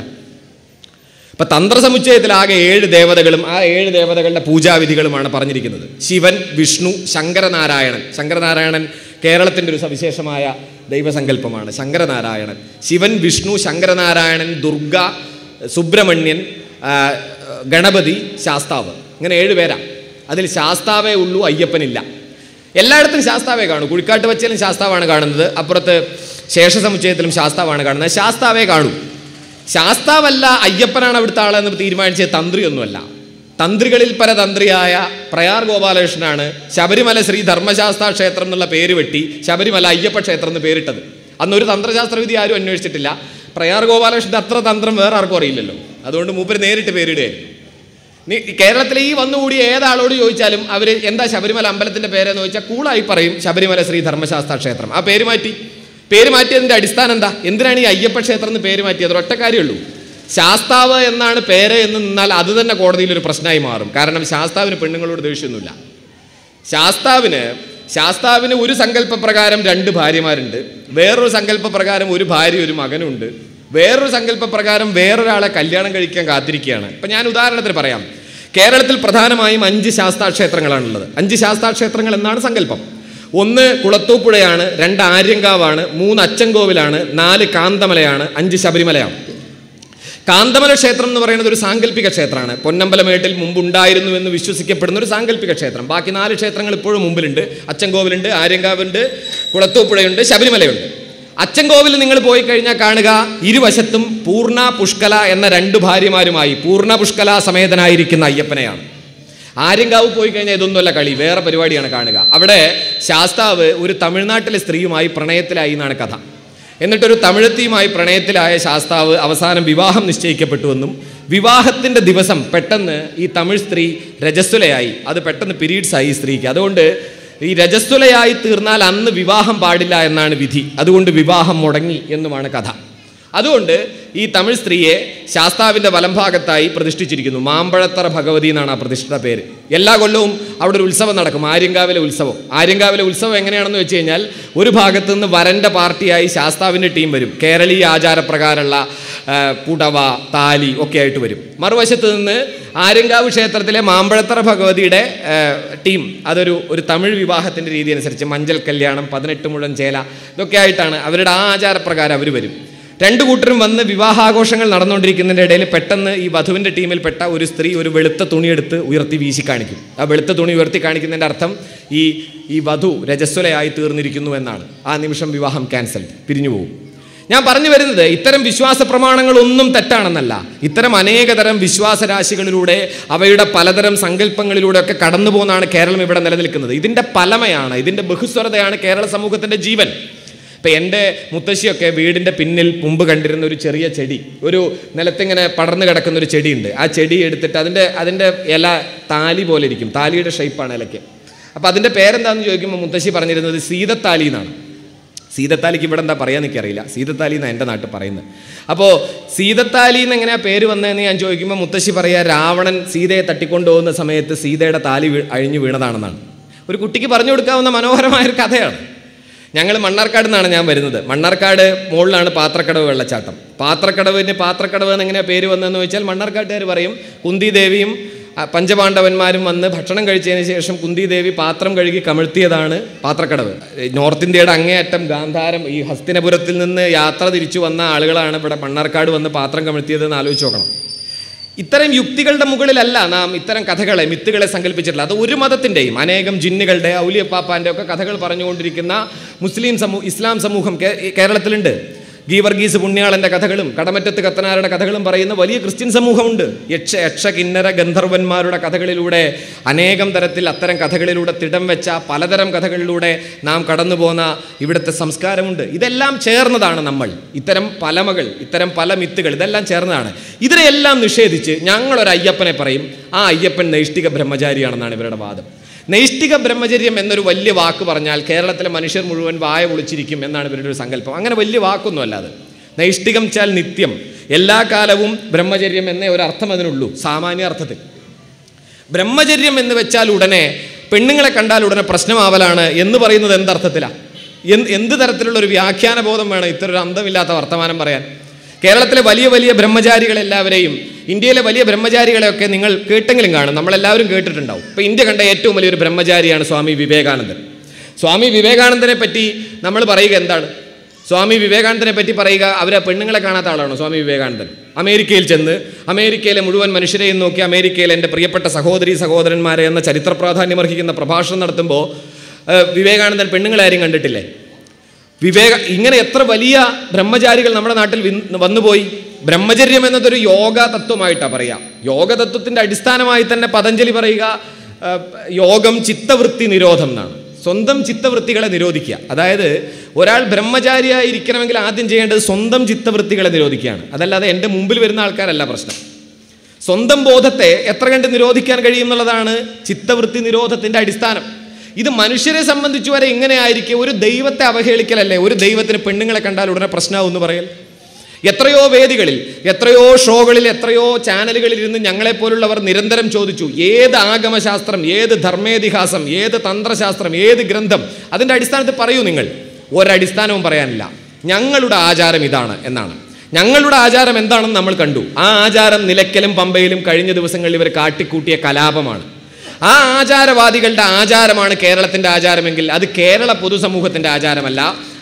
ഇപ്പൊ തന്ത്രസമുച്ചയത്തിൽ ആകെ ഏഴ് ദേവതകളും ആ ഏഴ് ദേവതകളുടെ പൂജാവിധികളുമാണ് പറഞ്ഞിരിക്കുന്നത് ശിവൻ വിഷ്ണു ശങ്കരനാരായണൻ ശങ്കരനാരായണൻ കേരളത്തിൻ്റെ ഒരു സവിശേഷമായ ദൈവസങ്കല്പമാണ് ശങ്കരനാരായണൻ ശിവൻ വിഷ്ണു ശങ്കരനാരായണൻ ദുർഗ സുബ്രഹ്മണ്യൻ ആ, ഗണപതി ശാസ്താവ് ഇങ്ങനെ ഏഴ് പേരാ അതിൽ ശാസ്താവേ ഉള്ളൂ അയ്യപ്പനില്ല എല്ലായിടത്തും ശാസ്താവേ കാണൂ കുഴിക്കാട്ട് വച്ചാലും ശാസ്താവാണ് കാണുന്നത് അപ്പുറത്ത് ശേഷസമുച്ചയത്തിലും ശാസ്താവാണ് കാണുന്നത് ശാസ്താവേ കാണൂ ശാസ്താവല്ല അയ്യപ്പനാണ് അവിടുത്തെ ആളെന്ന് തീരുമാനിച്ച തന്ത്രിയൊന്നുമല്ല തന്ത്രികളിൽ പരതന്ത്രിയായ പ്രയാർ ഗോപാലകൃഷ്ണനാണ് ശബരിമല ശ്രീ ധർമ്മശാസ്ത്ര ക്ഷേത്രം എന്നുള്ള പേര് വെട്ടി ശബരിമല അയ്യപ്പ ക്ഷേത്രം എന്ന് പേരിട്ടത് അന്ന് ഒരു തന്ത്രശാസ്ത്ര വിധി ആരും അന്വേഷിച്ചിട്ടില്ല പ്രയാർ ഗോപാലകൃഷ്ണൻ്റെ അത്ര തന്ത്രം വേറെ ആർക്കും അറിയില്ലല്ലോ അതുകൊണ്ട് മൂപ്പര് നേരിട്ട് പേരിടുകയായിരുന്നു നീ കേരളത്തിലെ ഈ വന്നുകൂടി ഏതാളോട് ചോദിച്ചാലും അവർ എന്താ ശബരിമല അമ്പലത്തിന്റെ പേരെന്ന് ചോദിച്ചാൽ കൂളായി പറയും ശബരിമല ശ്രീ ധർമ്മശാസ്ത്ര ക്ഷേത്രം ആ പേര് മാറ്റി പേര് മാറ്റിയതിന്റെ അടിസ്ഥാനം എന്താ എന്തിനാണ് ഈ അയ്യപ്പ ക്ഷേത്രം എന്ന് പേര് മാറ്റിയത് ഒറ്റ കാര്യമുള്ളൂ ശാസ്താവ് എന്നാണ് പേര് എന്ന് നിന്നാൽ അത് തന്നെ കോടതിയിൽ ഒരു പ്രശ്നമായി മാറും കാരണം ശാസ്താവിന് പെണ്ണുങ്ങളോട് ദേഷ്യമൊന്നുമില്ല ശാസ്താവിന് ശാസ്താവിന് ഒരു സങ്കല്പപ്രകാരം രണ്ട് ഭാര്യമാരുണ്ട് വേറൊരു സങ്കല്പപ്രകാരം ഒരു ഭാര്യ ഒരു മകനുണ്ട് വേറൊരു സങ്കല്പപ്രകാരം വേറൊരാളെ കല്യാണം കഴിക്കാൻ കാത്തിരിക്കുകയാണ് ഇപ്പം ഞാൻ ഉദാഹരണത്തിന് പറയാം കേരളത്തിൽ പ്രധാനമായും അഞ്ച് ശാസ്താക്ഷേത്രങ്ങളാണുള്ളത് അഞ്ച് ശാസ്താക്ഷേത്രങ്ങൾ എന്നാണ് സങ്കല്പം ഒന്ന് കുളത്തൂപ്പുഴയാണ് രണ്ട് ആര്യങ്കാവാണ് മൂന്ന് അച്ചൻകോവിലാണ് നാല് കാന്തമലയാണ് അഞ്ച് ശബരിമലയാണ് കാന്തമല ക്ഷേത്രം എന്ന് പറയുന്നത് ഒരു സാങ്കല്പിക ക്ഷേത്രമാണ് പൊന്നമ്പലമേട്ടിൽ മുമ്പുണ്ടായിരുന്നു എന്ന് വിശ്വസിക്കപ്പെടുന്ന ഒരു സാങ്കല്പിക ക്ഷേത്രം ബാക്കി നാല് ക്ഷേത്രങ്ങൾ ഇപ്പോഴും മുമ്പിലുണ്ട് അച്ചൻകോവിലുണ്ട് ആര്യങ്കാവുണ്ട് കുളത്തൂപ്പുഴയുണ്ട് ശബരിമലയുണ്ട് അച്ചൻകോവിൽ നിങ്ങൾ പോയി കഴിഞ്ഞാൽ കാണുക ഇരുവശത്തും പൂർണ്ണ പുഷ്കല എന്ന രണ്ട് ഭാര്യമാരുമായി പൂർണ്ണ പുഷ്കല സമേതനായിരിക്കുന്ന അയ്യപ്പനെയാണ് ആര്യങ്കാവ് പോയി കഴിഞ്ഞാൽ ഇതൊന്നുമല്ല കളി വേറെ പരിപാടിയാണ് കാണുക അവിടെ ശാസ്താവ് ഒരു തമിഴ്നാട്ടിലെ സ്ത്രീയുമായി പ്രണയത്തിലായി എന്നാണ് കഥ എന്നിട്ടൊരു തമിഴത്തിയുമായി പ്രണയത്തിലായ ശാസ്താവ് അവസാനം വിവാഹം നിശ്ചയിക്കപ്പെട്ടുവെന്നും വിവാഹത്തിൻ്റെ ദിവസം പെട്ടെന്ന് ഈ തമിഴ് സ്ത്രീ രജസ്വലയായി അത് പെട്ടെന്ന് പീരീഡ്സ് ആയി ഈ സ്ത്രീക്ക് അതുകൊണ്ട് ഈ രജസ്വലയായി തീർന്നാൽ അന്ന് വിവാഹം പാടില്ല എന്നാണ് വിധി അതുകൊണ്ട് വിവാഹം മുടങ്ങി എന്നുമാണ് കഥ അതുകൊണ്ട് ഈ തമിഴ് സ്ത്രീയെ ശാസ്താവിൻ്റെ വലംഭാഗത്തായി പ്രതിഷ്ഠിച്ചിരിക്കുന്നു മാമ്പഴത്തറ ഭഗവതി എന്നാണ് ആ പ്രതിഷ്ഠിത പേര് എല്ലാ കൊല്ലവും അവിടെ ഒരു ഉത്സവം നടക്കും ആര്യങ്കാവിലെ ഉത്സവം ആര്യങ്കാവിലെ ഉത്സവം എങ്ങനെയാണെന്ന് വെച്ച് കഴിഞ്ഞാൽ ഒരു ഭാഗത്തു നിന്ന് വരൻ്റെ പാർട്ടിയായി ശാസ്താവിൻ്റെ ടീം വരും കേരളീയ ആചാരപ്രകാരമുള്ള ആ, പുടവ താലി ഒക്കെ ആയിട്ട് വരും മറുവശത്ത് നിന്ന് ആര്യങ്കാവ് ക്ഷേത്രത്തിലെ മാമ്പഴത്തറ ഭഗവതിയുടെ ആ, ടീം അതൊരു ഒരു തമിഴ് വിവാഹത്തിൻ്റെ രീതി അനുസരിച്ച് മഞ്ചൽ കല്യാണം പതിനെട്ട് മുഴം ചേല ഇതൊക്കെ ആയിട്ടാണ് അവരുടെ ആ ആചാരപ്രകാരം അവർ വരും രണ്ടു കൂട്ടരും വന്ന് വിവാഹാഘോഷങ്ങൾ നടന്നുകൊണ്ടിരിക്കുന്നതിൻ്റെ ഇടയിൽ പെട്ടെന്ന് ഈ വധുവിൻ്റെ ടീമിൽപ്പെട്ട ഒരു സ്ത്രീ ഒരു വെളുത്ത തുണിയെടുത്ത് ഉയർത്തി വീശി കാണിക്കും ആ വെളുത്ത തുണി ഉയർത്തി കാണിക്കുന്നതിൻ്റെ അർത്ഥം ഈ ഈ വധു രജസ്വലയായി തീർന്നിരിക്കുന്നു എന്നാണ് ആ നിമിഷം വിവാഹം ക്യാൻസൽ പിരിഞ്ഞു പോകും ഞാൻ പറഞ്ഞു വരുന്നത് ഇത്തരം വിശ്വാസ പ്രമാണങ്ങളൊന്നും തെറ്റാണെന്നല്ല ഇത്തരം അനേകതരം വിശ്വാസരാശികളിലൂടെ അവയുടെ പലതരം സങ്കല്പങ്ങളിലൂടെ ഒക്കെ കടന്നു പോകുന്നതാണ് കേരളം ഇവിടെ നിലനിൽക്കുന്നത് ഇതിൻ്റെ പലമയാണ് ഇതിൻ്റെ ബഹുസ്വരതയാണ് കേരള സമൂഹത്തിൻ്റെ ജീവൻ ഇപ്പം എൻ്റെ മുത്തശ്ശിയൊക്കെ വീടിൻ്റെ പിന്നിൽ മുമ്പ് കണ്ടിരുന്ന ഒരു ചെറിയ ചെടി ഒരു നിലത്തിങ്ങനെ പടർന്നു കിടക്കുന്ന ഒരു ചെടിയുണ്ട് ആ ചെടി എടുത്തിട്ട് അതിൻ്റെ അതിൻ്റെ ഇല താലി പോലെ ഇരിക്കും താലിയുടെ ഷേപ്പാണ് ഇലയ്ക്ക് അപ്പോൾ അതിൻ്റെ പേരെന്താണെന്ന് ചോദിക്കുമ്പോൾ മുത്തശ്ശി പറഞ്ഞിരുന്നത് സീതത്താലി എന്നാണ് സീതത്താലിക്ക് ഇവിടെ എന്താ പറയാൻ എനിക്കറിയില്ല സീതത്താലി എന്നാണ് എൻ്റെ നാട്ടിൽ പറയുന്നത് അപ്പോൾ സീതത്താലി എന്ന് എങ്ങനെയാ പേര് വന്നതെന്ന് ഞാൻ ചോദിക്കുമ്പോൾ മുത്തശ്ശി പറയുക രാവണൻ സീതയെ തട്ടിക്കൊണ്ടുപോകുന്ന സമയത്ത് സീതയുടെ താലി വീ- അഴിഞ്ഞു വീണതാണെന്നാണ് ഒരു കുട്ടിക്ക് പറഞ്ഞു കൊടുക്കാവുന്ന മനോഹരമായ ഒരു കഥയാണ് ഞങ്ങൾ മണ്ണാർക്കാട് നിന്നാണ് ഞാൻ വരുന്നത് മണ്ണാർക്കാട് മുകളിലാണ് പാത്രക്കടവ് വെള്ളച്ചാട്ടം പാത്രക്കടവിന് പാത്രക്കടവ് എന്ന് എങ്ങനെയാ പേര് വന്നതെന്ന് ചോദിച്ചാൽ മണ്ണാർക്കാട്ടുകാർ പറയും കുന്തി ദേവിയും ആ, പഞ്ചപാണ്ഡവന്മാരും വന്ന് ഭക്ഷണം കഴിച്ചതിന് ശേഷം കുന്തി ദേവി പാത്രം കഴുകി കമിഴ്ത്തിയതാണ് പാത്രക്കടവ് ഈ നോർത്ത് ഇന്ത്യയുടെ അങ്ങേയറ്റം ഗാന്ധാരം ഈ ഹസ്തിനപുരത്തിൽ നിന്ന് യാത്ര തിരിച്ചു വന്ന ആളുകളാണ് ഇവിടെ മണ്ണാർക്കാട് വന്ന് പാത്രം കമിഴ്ത്തിയതെന്ന് ആലോചിച്ച് നോക്കണം ഇത്തരം യുക്തികളുടെ മുകളിലല്ല നാം ഇത്തരം കഥകളെ മിത്തുകളെ സങ്കല്പിച്ചിട്ടുള്ളത് അത് ഒരു മതത്തിൻ്റെയും അനേകം ജിന്നുകളുടെ ഔലിയപ്പാപ്പാൻ്റെ ഒക്കെ കഥകൾ പറഞ്ഞുകൊണ്ടിരിക്കുന്ന മുസ്ലിം സമൂഹ ഇസ്ലാം സമൂഹം കേ- കേരളത്തിലുണ്ട് ഗീവർഗീസ് പുണ്യാളൻ്റെ കഥകളും കടമറ്റത്ത് കത്തനാരുടെ കഥകളും പറയുന്ന വലിയ ക്രിസ്ത്യൻ സമൂഹമുണ്ട് യക്ഷ യക്ഷ കിന്നര ഗന്ധർവന്മാരുടെ കഥകളിലൂടെ അനേകം തരത്തിൽ അത്തരം കഥകളിലൂടെ തിടം വെച്ച പലതരം കഥകളിലൂടെ നാം കടന്നു പോന്ന ഇവിടുത്തെ സംസ്കാരമുണ്ട് ഇതെല്ലാം ചേർന്നതാണ് നമ്മൾ ഇത്തരം പലമകൾ ഇത്തരം പല മിത്തുകൾ ഇതെല്ലാം ചേർന്നതാണ് ഇതിനെയെല്ലാം നിഷേധിച്ച് ഞങ്ങളൊരു അയ്യപ്പനെ പറയും ആ അയ്യപ്പൻ നൈഷ്ഠിക ബ്രഹ്മചാരിയാണെന്നാണ് ഇവരുടെ വാദം നൈഷ്ഠിക ബ്രഹ്മചര്യം എന്നൊരു വലിയ വാക്ക് പറഞ്ഞാൽ കേരളത്തിലെ മനുഷ്യർ മുഴുവൻ വായ പൊളിച്ചിരിക്കും എന്നാണ് ഇവരുടെ ഒരു സങ്കല്പം അങ്ങനെ വലിയ വാക്കൊന്നുമല്ല അത് നൈഷ്ഠികം ചാൽ നിത്യം എല്ലാ കാലവും ബ്രഹ്മചര്യം എന്നേ ഒരു അർത്ഥം അതിനുള്ളൂ സാമാന്യ അർത്ഥത്തിൽ ബ്രഹ്മചര്യം എന്ന് വെച്ചാൽ ഉടനെ പെണ്ണുങ്ങളെ കണ്ടാൽ ഉടനെ പ്രശ്നമാവലാണ് എന്ന് പറയുന്നത് എന്തർത്ഥത്തിലാണ് എന്ത് എന്ത് തരത്തിലുള്ള ഒരു വ്യാഖ്യാന ബോധം വേണം ഇത്ര ഒരു അന്തമില്ലാത്ത വർത്തമാനം പറയാൻ കേരളത്തിലെ വലിയ വലിയ ബ്രഹ്മചാരികളെല്ലാവരെയും ഇന്ത്യയിലെ വലിയ ബ്രഹ്മചാരികളെയൊക്കെ നിങ്ങൾ കേട്ടെങ്കിലും കാണും നമ്മളെല്ലാവരും കേട്ടിട്ടുണ്ടാവും ഇപ്പം ഇന്ത്യ കണ്ട ഏറ്റവും വലിയൊരു ബ്രഹ്മചാരിയാണ് സ്വാമി വിവേകാനന്ദൻ സ്വാമി വിവേകാനന്ദനെ പറ്റി നമ്മൾ പറയുക എന്താണ് സ്വാമി വിവേകാനന്ദനെ പറ്റി പറയുക അവരെ പെണ്ണുങ്ങളെ കാണാത്ത ആളാണോ സ്വാമി വിവേകാനന്ദൻ അമേരിക്കയിൽ ചെന്ന് അമേരിക്കയിലെ മുഴുവൻ മനുഷ്യരെയും നോക്കി അമേരിക്കയിലെ എൻ്റെ പ്രിയപ്പെട്ട സഹോദരി സഹോദരന്മാരെ എന്ന ചരിത്ര പ്രാധാന്യമർഹിക്കുന്ന പ്രഭാഷണം നടത്തുമ്പോൾ ഏഹ്, വിവേകാനന്ദൻ പെണ്ണുങ്ങളെ ആരും കണ്ടിട്ടില്ലേ വിവേക ഇങ്ങനെ എത്ര വലിയ ബ്രഹ്മചാരികൾ നമ്മുടെ നാട്ടിൽ വിൻ- വന്നുപോയി ബ്രഹ്മചര്യം എന്നതൊരു യോഗ തത്വമായിട്ടാണ് പറയുക യോഗ തത്വത്തിൻ്റെ അടിസ്ഥാനമായി തന്നെ പതഞ്ജലി പറയുക ആ, യോഗം ചിത്തവൃത്തി നിരോധം എന്നാണ് സ്വന്തം ചിത്തവൃത്തികളെ നിരോധിക്കുക അതായത് ഒരാൾ ബ്രഹ്മചാരിയായി ഇരിക്കണമെങ്കിൽ ആദ്യം ചെയ്യേണ്ടത് സ്വന്തം ചിത്തവൃത്തികളെ നിരോധിക്കുകയാണ് അതല്ലാതെ എൻ്റെ മുമ്പിൽ വരുന്ന ആൾക്കാരല്ല പ്രശ്നം സ്വന്തം ബോധത്തെ എത്ര കണ്ട് നിരോധിക്കാൻ കഴിയുന്നുള്ളതാണ് ചിത്തവൃത്തി നിരോധത്തിന്റെ അടിസ്ഥാനം ഇത് മനുഷ്യരെ സംബന്ധിച്ച് വരെ ഇങ്ങനെ ആയിരിക്കും ഒരു ദൈവത്തെ അവഹേളിക്കലല്ലേ ഒരു ദൈവത്തിന് പെണ്ണുങ്ങളെ കണ്ടാൽ ഉടനെ പ്രശ്നമാവും എന്ന് പറയൽ എത്രയോ വേദികളിൽ എത്രയോ ഷോകളിൽ എത്രയോ ചാനലുകളിൽ ഇരുന്ന് ഞങ്ങളെപ്പോലുള്ളവർ നിരന്തരം ചോദിച്ചു ഏത് ആഗമശാസ്ത്രം ഏത് ധർമ്മേതിഹാസം ഏത് തന്ത്രശാസ്ത്രം ഏത് ഗ്രന്ഥം അതിൻ്റെ അടിസ്ഥാനത്തിൽ പറയൂ നിങ്ങൾ ഒരടിസ്ഥാനവും പറയാനില്ല ഞങ്ങളുടെ ആചാരം ഇതാണ് എന്നാണ് ഞങ്ങളുടെ ആചാരം എന്താണെന്ന് നമ്മൾ കണ്ടു ആ ആചാരം നിലയ്ക്കലും പമ്പയിലും കഴിഞ്ഞ ദിവസങ്ങളിൽ ഇവർ കാട്ടിക്കൂട്ടിയ കലാപമാണ് ആ ആചാരവാദികളുടെ ആചാരമാണ് കേരളത്തിൻ്റെ ആചാരമെങ്കിൽ അത് കേരള പൊതുസമൂഹത്തിൻ്റെ ആചാരമല്ല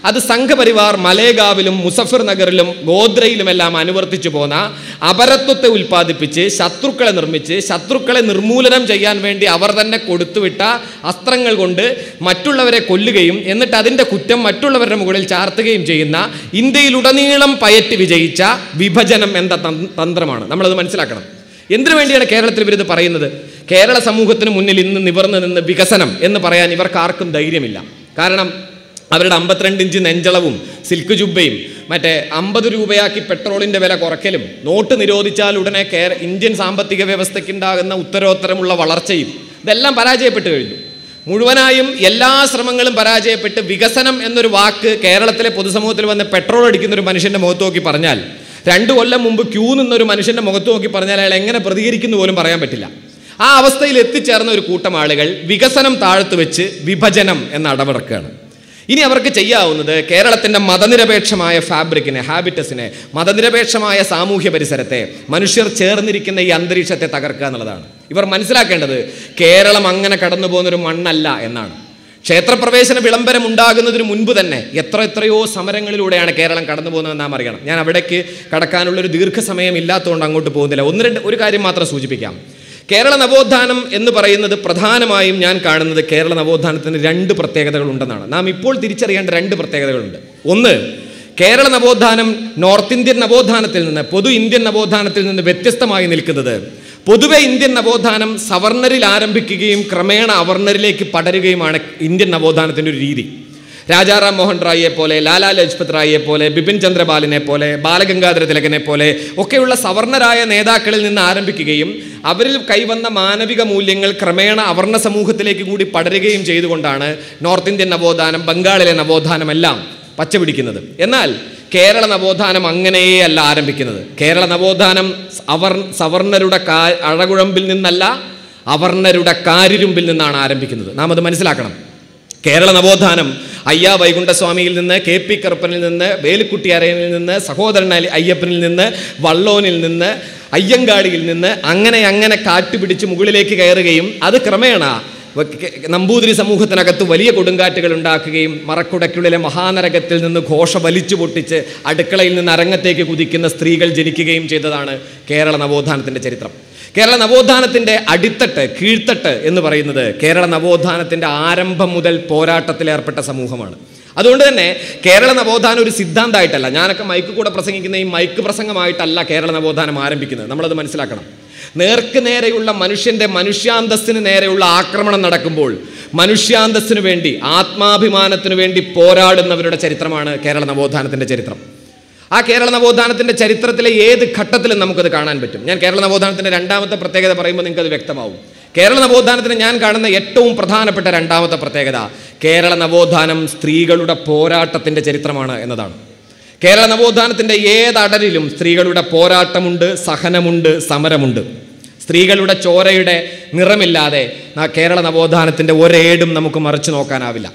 അത് സംഘപരിവാർ മലേഗാവിലും മുസഫർ നഗറിലും ഗോദ്രയിലുമെല്ലാം അനുവർത്തിച്ചു പോന്ന അപരത്വത്തെ ഉൽപ്പാദിപ്പിച്ച് ശത്രുക്കളെ നിർമ്മിച്ച് ശത്രുക്കളെ നിർമൂലനം ചെയ്യാൻ വേണ്ടി അവർ തന്നെ കൊടുത്തുവിട്ട അസ്ത്രങ്ങൾ കൊണ്ട് മറ്റുള്ളവരെ കൊല്ലുകയും എന്നിട്ട് അതിൻ്റെ കുറ്റം മറ്റുള്ളവരുടെ മുകളിൽ ചാർത്തുകയും ചെയ്യുന്ന ഇന്ത്യയിലുടനീളം പയറ്റി വിജയിച്ച വിഭജനം എന്ന തന്- തന്ത്രമാണ് നമ്മളത് മനസ്സിലാക്കണം എന്തിനു വേണ്ടിയാണ് കേരളത്തിൽ ഇവരിത് പറയുന്നത് കേരള സമൂഹത്തിന് മുന്നിൽ ഇന്ന് നിവർന്നു നിന്ന് വികസനം എന്ന് പറയാൻ ഇവർക്കാർക്കും ധൈര്യമില്ല കാരണം അവരുടെ അമ്പത്തിരണ്ട് ഇഞ്ച് നെഞ്ചളവും സിൽക്ക് ജുബയും മറ്റേ അമ്പത് രൂപയാക്കി പെട്രോളിന്റെ വില കുറയ്ക്കലും നോട്ട് നിരോധിച്ചാൽ ഉടനെ കേര ഇന്ത്യൻ സാമ്പത്തിക വ്യവസ്ഥയ്ക്ക് ഉണ്ടാകുന്ന ഉത്തരോത്തരമുള്ള വളർച്ചയും ഇതെല്ലാം പരാജയപ്പെട്ടു കഴിഞ്ഞു മുഴുവനായും എല്ലാ ശ്രമങ്ങളും പരാജയപ്പെട്ട് വികസനം എന്നൊരു വാക്ക് കേരളത്തിലെ പൊതുസമൂഹത്തിൽ വന്ന് പെട്രോൾ അടിക്കുന്ന ഒരു മനുഷ്യന്റെ മുഖത്ത് നോക്കി പറഞ്ഞാൽ രണ്ടു കൊല്ലം മുമ്പ് ക്യൂ നിന്നൊരു മനുഷ്യന്റെ മുഖത്ത് നോക്കി പറഞ്ഞാൽ അയാൾ എങ്ങനെ പ്രതികരിക്കുന്നു പോലും പറയാൻ പറ്റില്ല ആ അവസ്ഥയിൽ എത്തിച്ചേർന്ന ഒരു കൂട്ടം ആളുകൾ വികസനം താഴ്ത്തു വെച്ച് വിഭജനം എന്ന അടവിറക്കുകയാണ് ഇനി അവർക്ക് ചെയ്യാവുന്നത് കേരളത്തിന്റെ മതനിരപേക്ഷമായ ഫാബ്രിക്കിനെ ഹാബിറ്റസിനെ മതനിരപേക്ഷമായ സാമൂഹ്യ പരിസരത്തെ മനുഷ്യർ ചേർന്നിരിക്കുന്ന ഈ അന്തരീക്ഷത്തെ തകർക്കുക എന്നുള്ളതാണ് ഇവർ മനസ്സിലാക്കേണ്ടത് കേരളം അങ്ങനെ കടന്നു പോകുന്നൊരു മണ്ണല്ല എന്നാണ് ക്ഷേത്രപ്രവേശന വിളംബരം ഉണ്ടാകുന്നതിന് മുൻപ് തന്നെ എത്ര എത്രയോ സമരങ്ങളിലൂടെയാണ് കേരളം കടന്നു പോകുന്നതെന്ന് നാം അറിയണം ഞാൻ അവിടേക്ക് കടക്കാനുള്ളൊരു ദീർഘസമയം ഇല്ലാത്തതുകൊണ്ട് അങ്ങോട്ട് പോകുന്നില്ല ഒന്ന് രണ്ട് ഒരു കാര്യം മാത്രം സൂചിപ്പിക്കാം കേരള നവോത്ഥാനം എന്ന് പറയുന്നത് പ്രധാനമായും ഞാൻ കാണുന്നത് കേരള നവോത്ഥാനത്തിന് രണ്ട് പ്രത്യേകതകൾ ഉണ്ടെന്നാണ് നാം ഇപ്പോൾ തിരിച്ചറിയേണ്ട രണ്ട് പ്രത്യേകതകളുണ്ട് ഒന്ന് കേരള നവോത്ഥാനം നോർത്ത് ഇന്ത്യൻ നവോത്ഥാനത്തിൽ നിന്ന് പൊതു ഇന്ത്യൻ നവോത്ഥാനത്തിൽ നിന്ന് വ്യത്യസ്തമായി നിൽക്കുന്നത് പൊതുവെ ഇന്ത്യൻ നവോത്ഥാനം സവർണരിൽ ആരംഭിക്കുകയും ക്രമേണ അവർണരിലേക്ക് പടരുകയുമാണ് ഇന്ത്യൻ നവോത്ഥാനത്തിൻ്റെ ഒരു രീതി രാജാറാം മോഹൻ റായിയെ പോലെ ലാലാ ലജ്പത് റായിയെ പോലെ ബിപിൻ ചന്ദ്രപാലിനെ പോലെ ബാലഗംഗാധര തിലകനെ പോലെ ഒക്കെയുള്ള സവർണരായ നേതാക്കളിൽ നിന്ന് ആരംഭിക്കുകയും അവരിൽ കൈവന്ന മാനവിക മൂല്യങ്ങൾ ക്രമേണ അവർണ സമൂഹത്തിലേക്ക് കൂടി പടരുകയും ചെയ്തുകൊണ്ടാണ് നോർത്ത് ഇന്ത്യൻ നവോത്ഥാനം ബംഗാളിലെ നവോത്ഥാനം എല്ലാം പച്ചപിടിക്കുന്നത് എന്നാൽ കേരള നവോത്ഥാനം അങ്ങനെയേ അല്ല ആരംഭിക്കുന്നത് കേരള നവോത്ഥാനം അവർ സവർണരുടെ കാ അഴകുഴമ്പിൽ നിന്നല്ല അവർണരുടെ കാരിരുമ്പിൽ നിന്നാണ് ആരംഭിക്കുന്നത് നാം അത് മനസ്സിലാക്കണം കേരള നവോത്ഥാനം അയ്യ വൈകുണ്ഠസ്വാമിയിൽ നിന്ന് കെ പി കറുപ്പനിൽ നിന്ന് വേലുക്കുട്ടി അരയനിൽ നിന്ന് സഹോദരൻ അലി അയ്യപ്പനിൽ നിന്ന് വള്ളോനിൽ നിന്ന് അയ്യങ്കാടിയിൽ നിന്ന് അങ്ങനെ അങ്ങനെ കാറ്റുപിടിച്ച് മുകളിലേക്ക് കയറുകയും അത് ക്രമേണ വ- കെ- നമ്പൂതിരി സമൂഹത്തിനകത്ത് വലിയ കൊടുങ്കാറ്റുകൾ ഉണ്ടാക്കുകയും മറക്കുടയ്ക്കുള്ളിലെ മഹാനരകത്തിൽ നിന്ന് ഘോഷ വലിച്ചു പൊട്ടിച്ച് അടുക്കളയിൽ നിന്ന് അരങ്ങത്തേക്ക് കുതിക്കുന്ന സ്ത്രീകൾ ജനിക്കുകയും ചെയ്തതാണ് കേരള നവോത്ഥാനത്തിൻ്റെ ചരിത്രം കേരള നവോത്ഥാനത്തിൻ്റെ അടിത്തട്ട് കീഴ്ത്തട്ട് എന്ന് പറയുന്നത് കേരള നവോത്ഥാനത്തിൻ്റെ ആരംഭം മുതൽ പോരാട്ടത്തിൽ ഏർപ്പെട്ട സമൂഹമാണ് അതുകൊണ്ട് തന്നെ കേരള നവോത്ഥാനം ഒരു സിദ്ധാന്തമായിട്ടല്ല ഞാനൊക്കെ മൈക്ക് കൂടെ പ്രസംഗിക്കുന്ന ഈ മൈക്ക് പ്രസംഗമായിട്ടല്ല കേരള നവോത്ഥാനം ആരംഭിക്കുന്നത് നമ്മളത് മനസ്സിലാക്കണം നേർക്ക് നേരെയുള്ള മനുഷ്യന്റെ മനുഷ്യാന്തസ്സിന് നേരെയുള്ള ആക്രമണം നടക്കുമ്പോൾ മനുഷ്യാന്തസ്സിന് വേണ്ടി ആത്മാഭിമാനത്തിന് വേണ്ടി പോരാടുന്നവരുടെ ചരിത്രമാണ് കേരള നവോത്ഥാനത്തിന്റെ ചരിത്രം ആ കേരള നവോത്ഥാനത്തിന്റെ ചരിത്രത്തിലെ ഏത് ഘട്ടത്തിലും നമുക്കത് കാണാൻ പറ്റും ഞാൻ കേരള നവോത്ഥാനത്തിന്റെ രണ്ടാമത്തെ പ്രത്യേകത പറയുമ്പോൾ നിങ്ങൾക്ക് അത് വ്യക്തമാവും കേരള നവോത്ഥാനത്തിന് ഞാൻ കാണുന്ന ഏറ്റവും പ്രധാനപ്പെട്ട രണ്ടാമത്തെ പ്രത്യേകത കേരള നവോത്ഥാനം സ്ത്രീകളുടെ പോരാട്ടത്തിന്റെ ചരിത്രമാണ് എന്നതാണ് കേരള നവോത്ഥാനത്തിന്റെ ഏതടരിലും സ്ത്രീകളുടെ പോരാട്ടമുണ്ട് സഹനമുണ്ട് സമരമുണ്ട് സ്ത്രീകളുടെ ചോരയുടെ നിറമില്ലാതെ ന- കേരള നവോത്ഥാനത്തിന്റെ ഒരേടും നമുക്ക് മറിച്ചു നോക്കാനാവില്ല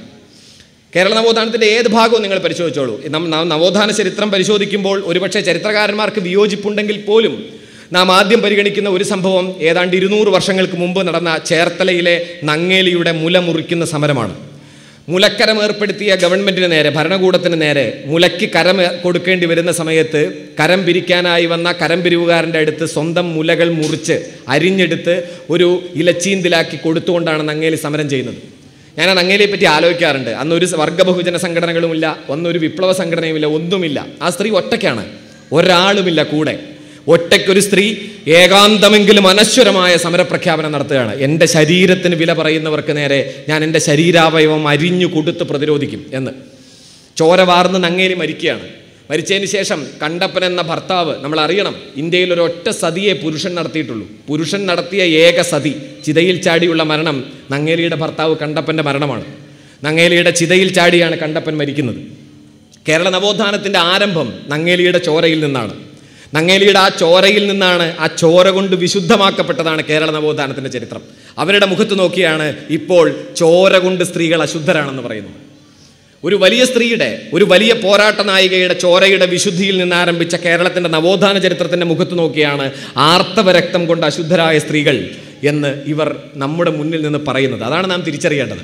കേരള നവോത്ഥാനത്തിന്റെ ഏത് ഭാഗവും നിങ്ങൾ പരിശോധിച്ചോളൂ നം- ന- നവോത്ഥാന ചരിത്രം പരിശോധിക്കുമ്പോൾ ഒരുപക്ഷെ ചരിത്രകാരന്മാർക്ക് വിയോജിപ്പുണ്ടെങ്കിൽ പോലും നാം ആദ്യം പരിഗണിക്കുന്ന ഒരു സംഭവം ഏതാണ്ട് ഇരുന്നൂറ് വർഷങ്ങൾക്ക് മുമ്പ് നടന്ന ചേർത്തലയിലെ നങ്ങേലിയുടെ മുല മുറിക്കുന്ന സമരമാണ് മുലക്കരം ഏർപ്പെടുത്തിയ ഗവൺമെന്റിന് നേരെ ഭരണകൂടത്തിന് നേരെ മുലയ്ക്ക് കരം ഏ- കൊടുക്കേണ്ടി വരുന്ന സമയത്ത് കരം പിരിക്കാനായി വന്ന കരം പിരിവുകാരൻ്റെ അടുത്ത് സ്വന്തം മുലകൾ മുറിച്ച് അരിഞ്ഞെടുത്ത് ഒരു ഇലച്ചീന്തിലാക്കി കൊടുത്തുകൊണ്ടാണ് നങ്ങേലി സമരം ചെയ്യുന്നത് ഞാൻ ആ നങ്ങേലിയെ പറ്റി ആലോചിക്കാറുണ്ട് അന്ന് ഒരു വർഗ ബഹുജന സംഘടനകളുമില്ല ഒന്നൊരു വിപ്ലവ സംഘടനയുമില്ല ഒന്നുമില്ല ആ സ്ത്രീ ഒറ്റയ്ക്കാണ് ഒരാളുമില്ല കൂടെ ഒറ്റയ്ക്കൊരു സ്ത്രീ ഏകാന്തമെങ്കിലും അനശ്വരമായ സമരപ്രഖ്യാപനം നടത്തുകയാണ് എൻ്റെ ശരീരത്തിന് വില പറയുന്നവർക്ക് നേരെ ഞാൻ എൻ്റെ ശരീരാവയവം അരിഞ്ഞു കൊടുത്ത് പ്രതിരോധിക്കും എന്ന് ചോര വാർന്ന് നങ്ങേലി മരിക്കുകയാണ് മരിച്ചതിന് ശേഷം കണ്ടപ്പൻ എന്ന ഭർത്താവ് നമ്മൾ അറിയണം ഇന്ത്യയിൽ ഒരു ഒറ്റ സതിയെ പുരുഷൻ നടത്തിയിട്ടുള്ളൂ പുരുഷൻ നടത്തിയ ഏക സതി ചിതയിൽ ചാടിയുള്ള മരണം നങ്ങേലിയുടെ ഭർത്താവ് കണ്ടപ്പൻ്റെ മരണമാണ് നങ്ങേലിയുടെ ചിതയിൽ ചാടിയാണ് കണ്ടപ്പൻ മരിക്കുന്നത് കേരള നവോത്ഥാനത്തിൻ്റെ ആരംഭം നങ്ങേലിയുടെ ചോരയിൽ നിന്നാണ് നങ്ങേലിയുടെ ആ ചോരയിൽ നിന്നാണ് ആ ചോര കൊണ്ട് വിശുദ്ധമാക്കപ്പെട്ടതാണ് കേരള നവോത്ഥാനത്തിൻ്റെ ചരിത്രം അവരുടെ മുഖത്ത് നോക്കിയാണ് ഇപ്പോൾ ചോര കൊണ്ട് സ്ത്രീകൾ അശുദ്ധരാണെന്ന് പറയുന്നത് ഒരു വലിയ സ്ത്രീയുടെ ഒരു വലിയ പോരാട്ട നായികയുടെ ചോരയുടെ വിശുദ്ധിയിൽ നിന്ന് ആരംഭിച്ച കേരളത്തിന്റെ നവോത്ഥാന ചരിത്രത്തിന്റെ മുഖത്ത് നോക്കിയാണ് ആർത്തവ രക്തം കൊണ്ട് അശുദ്ധരായ സ്ത്രീകൾ എന്ന് ഇവർ നമ്മുടെ മുന്നിൽ നിന്ന് പറയുന്നത് അതാണ് നാം തിരിച്ചറിയേണ്ടത്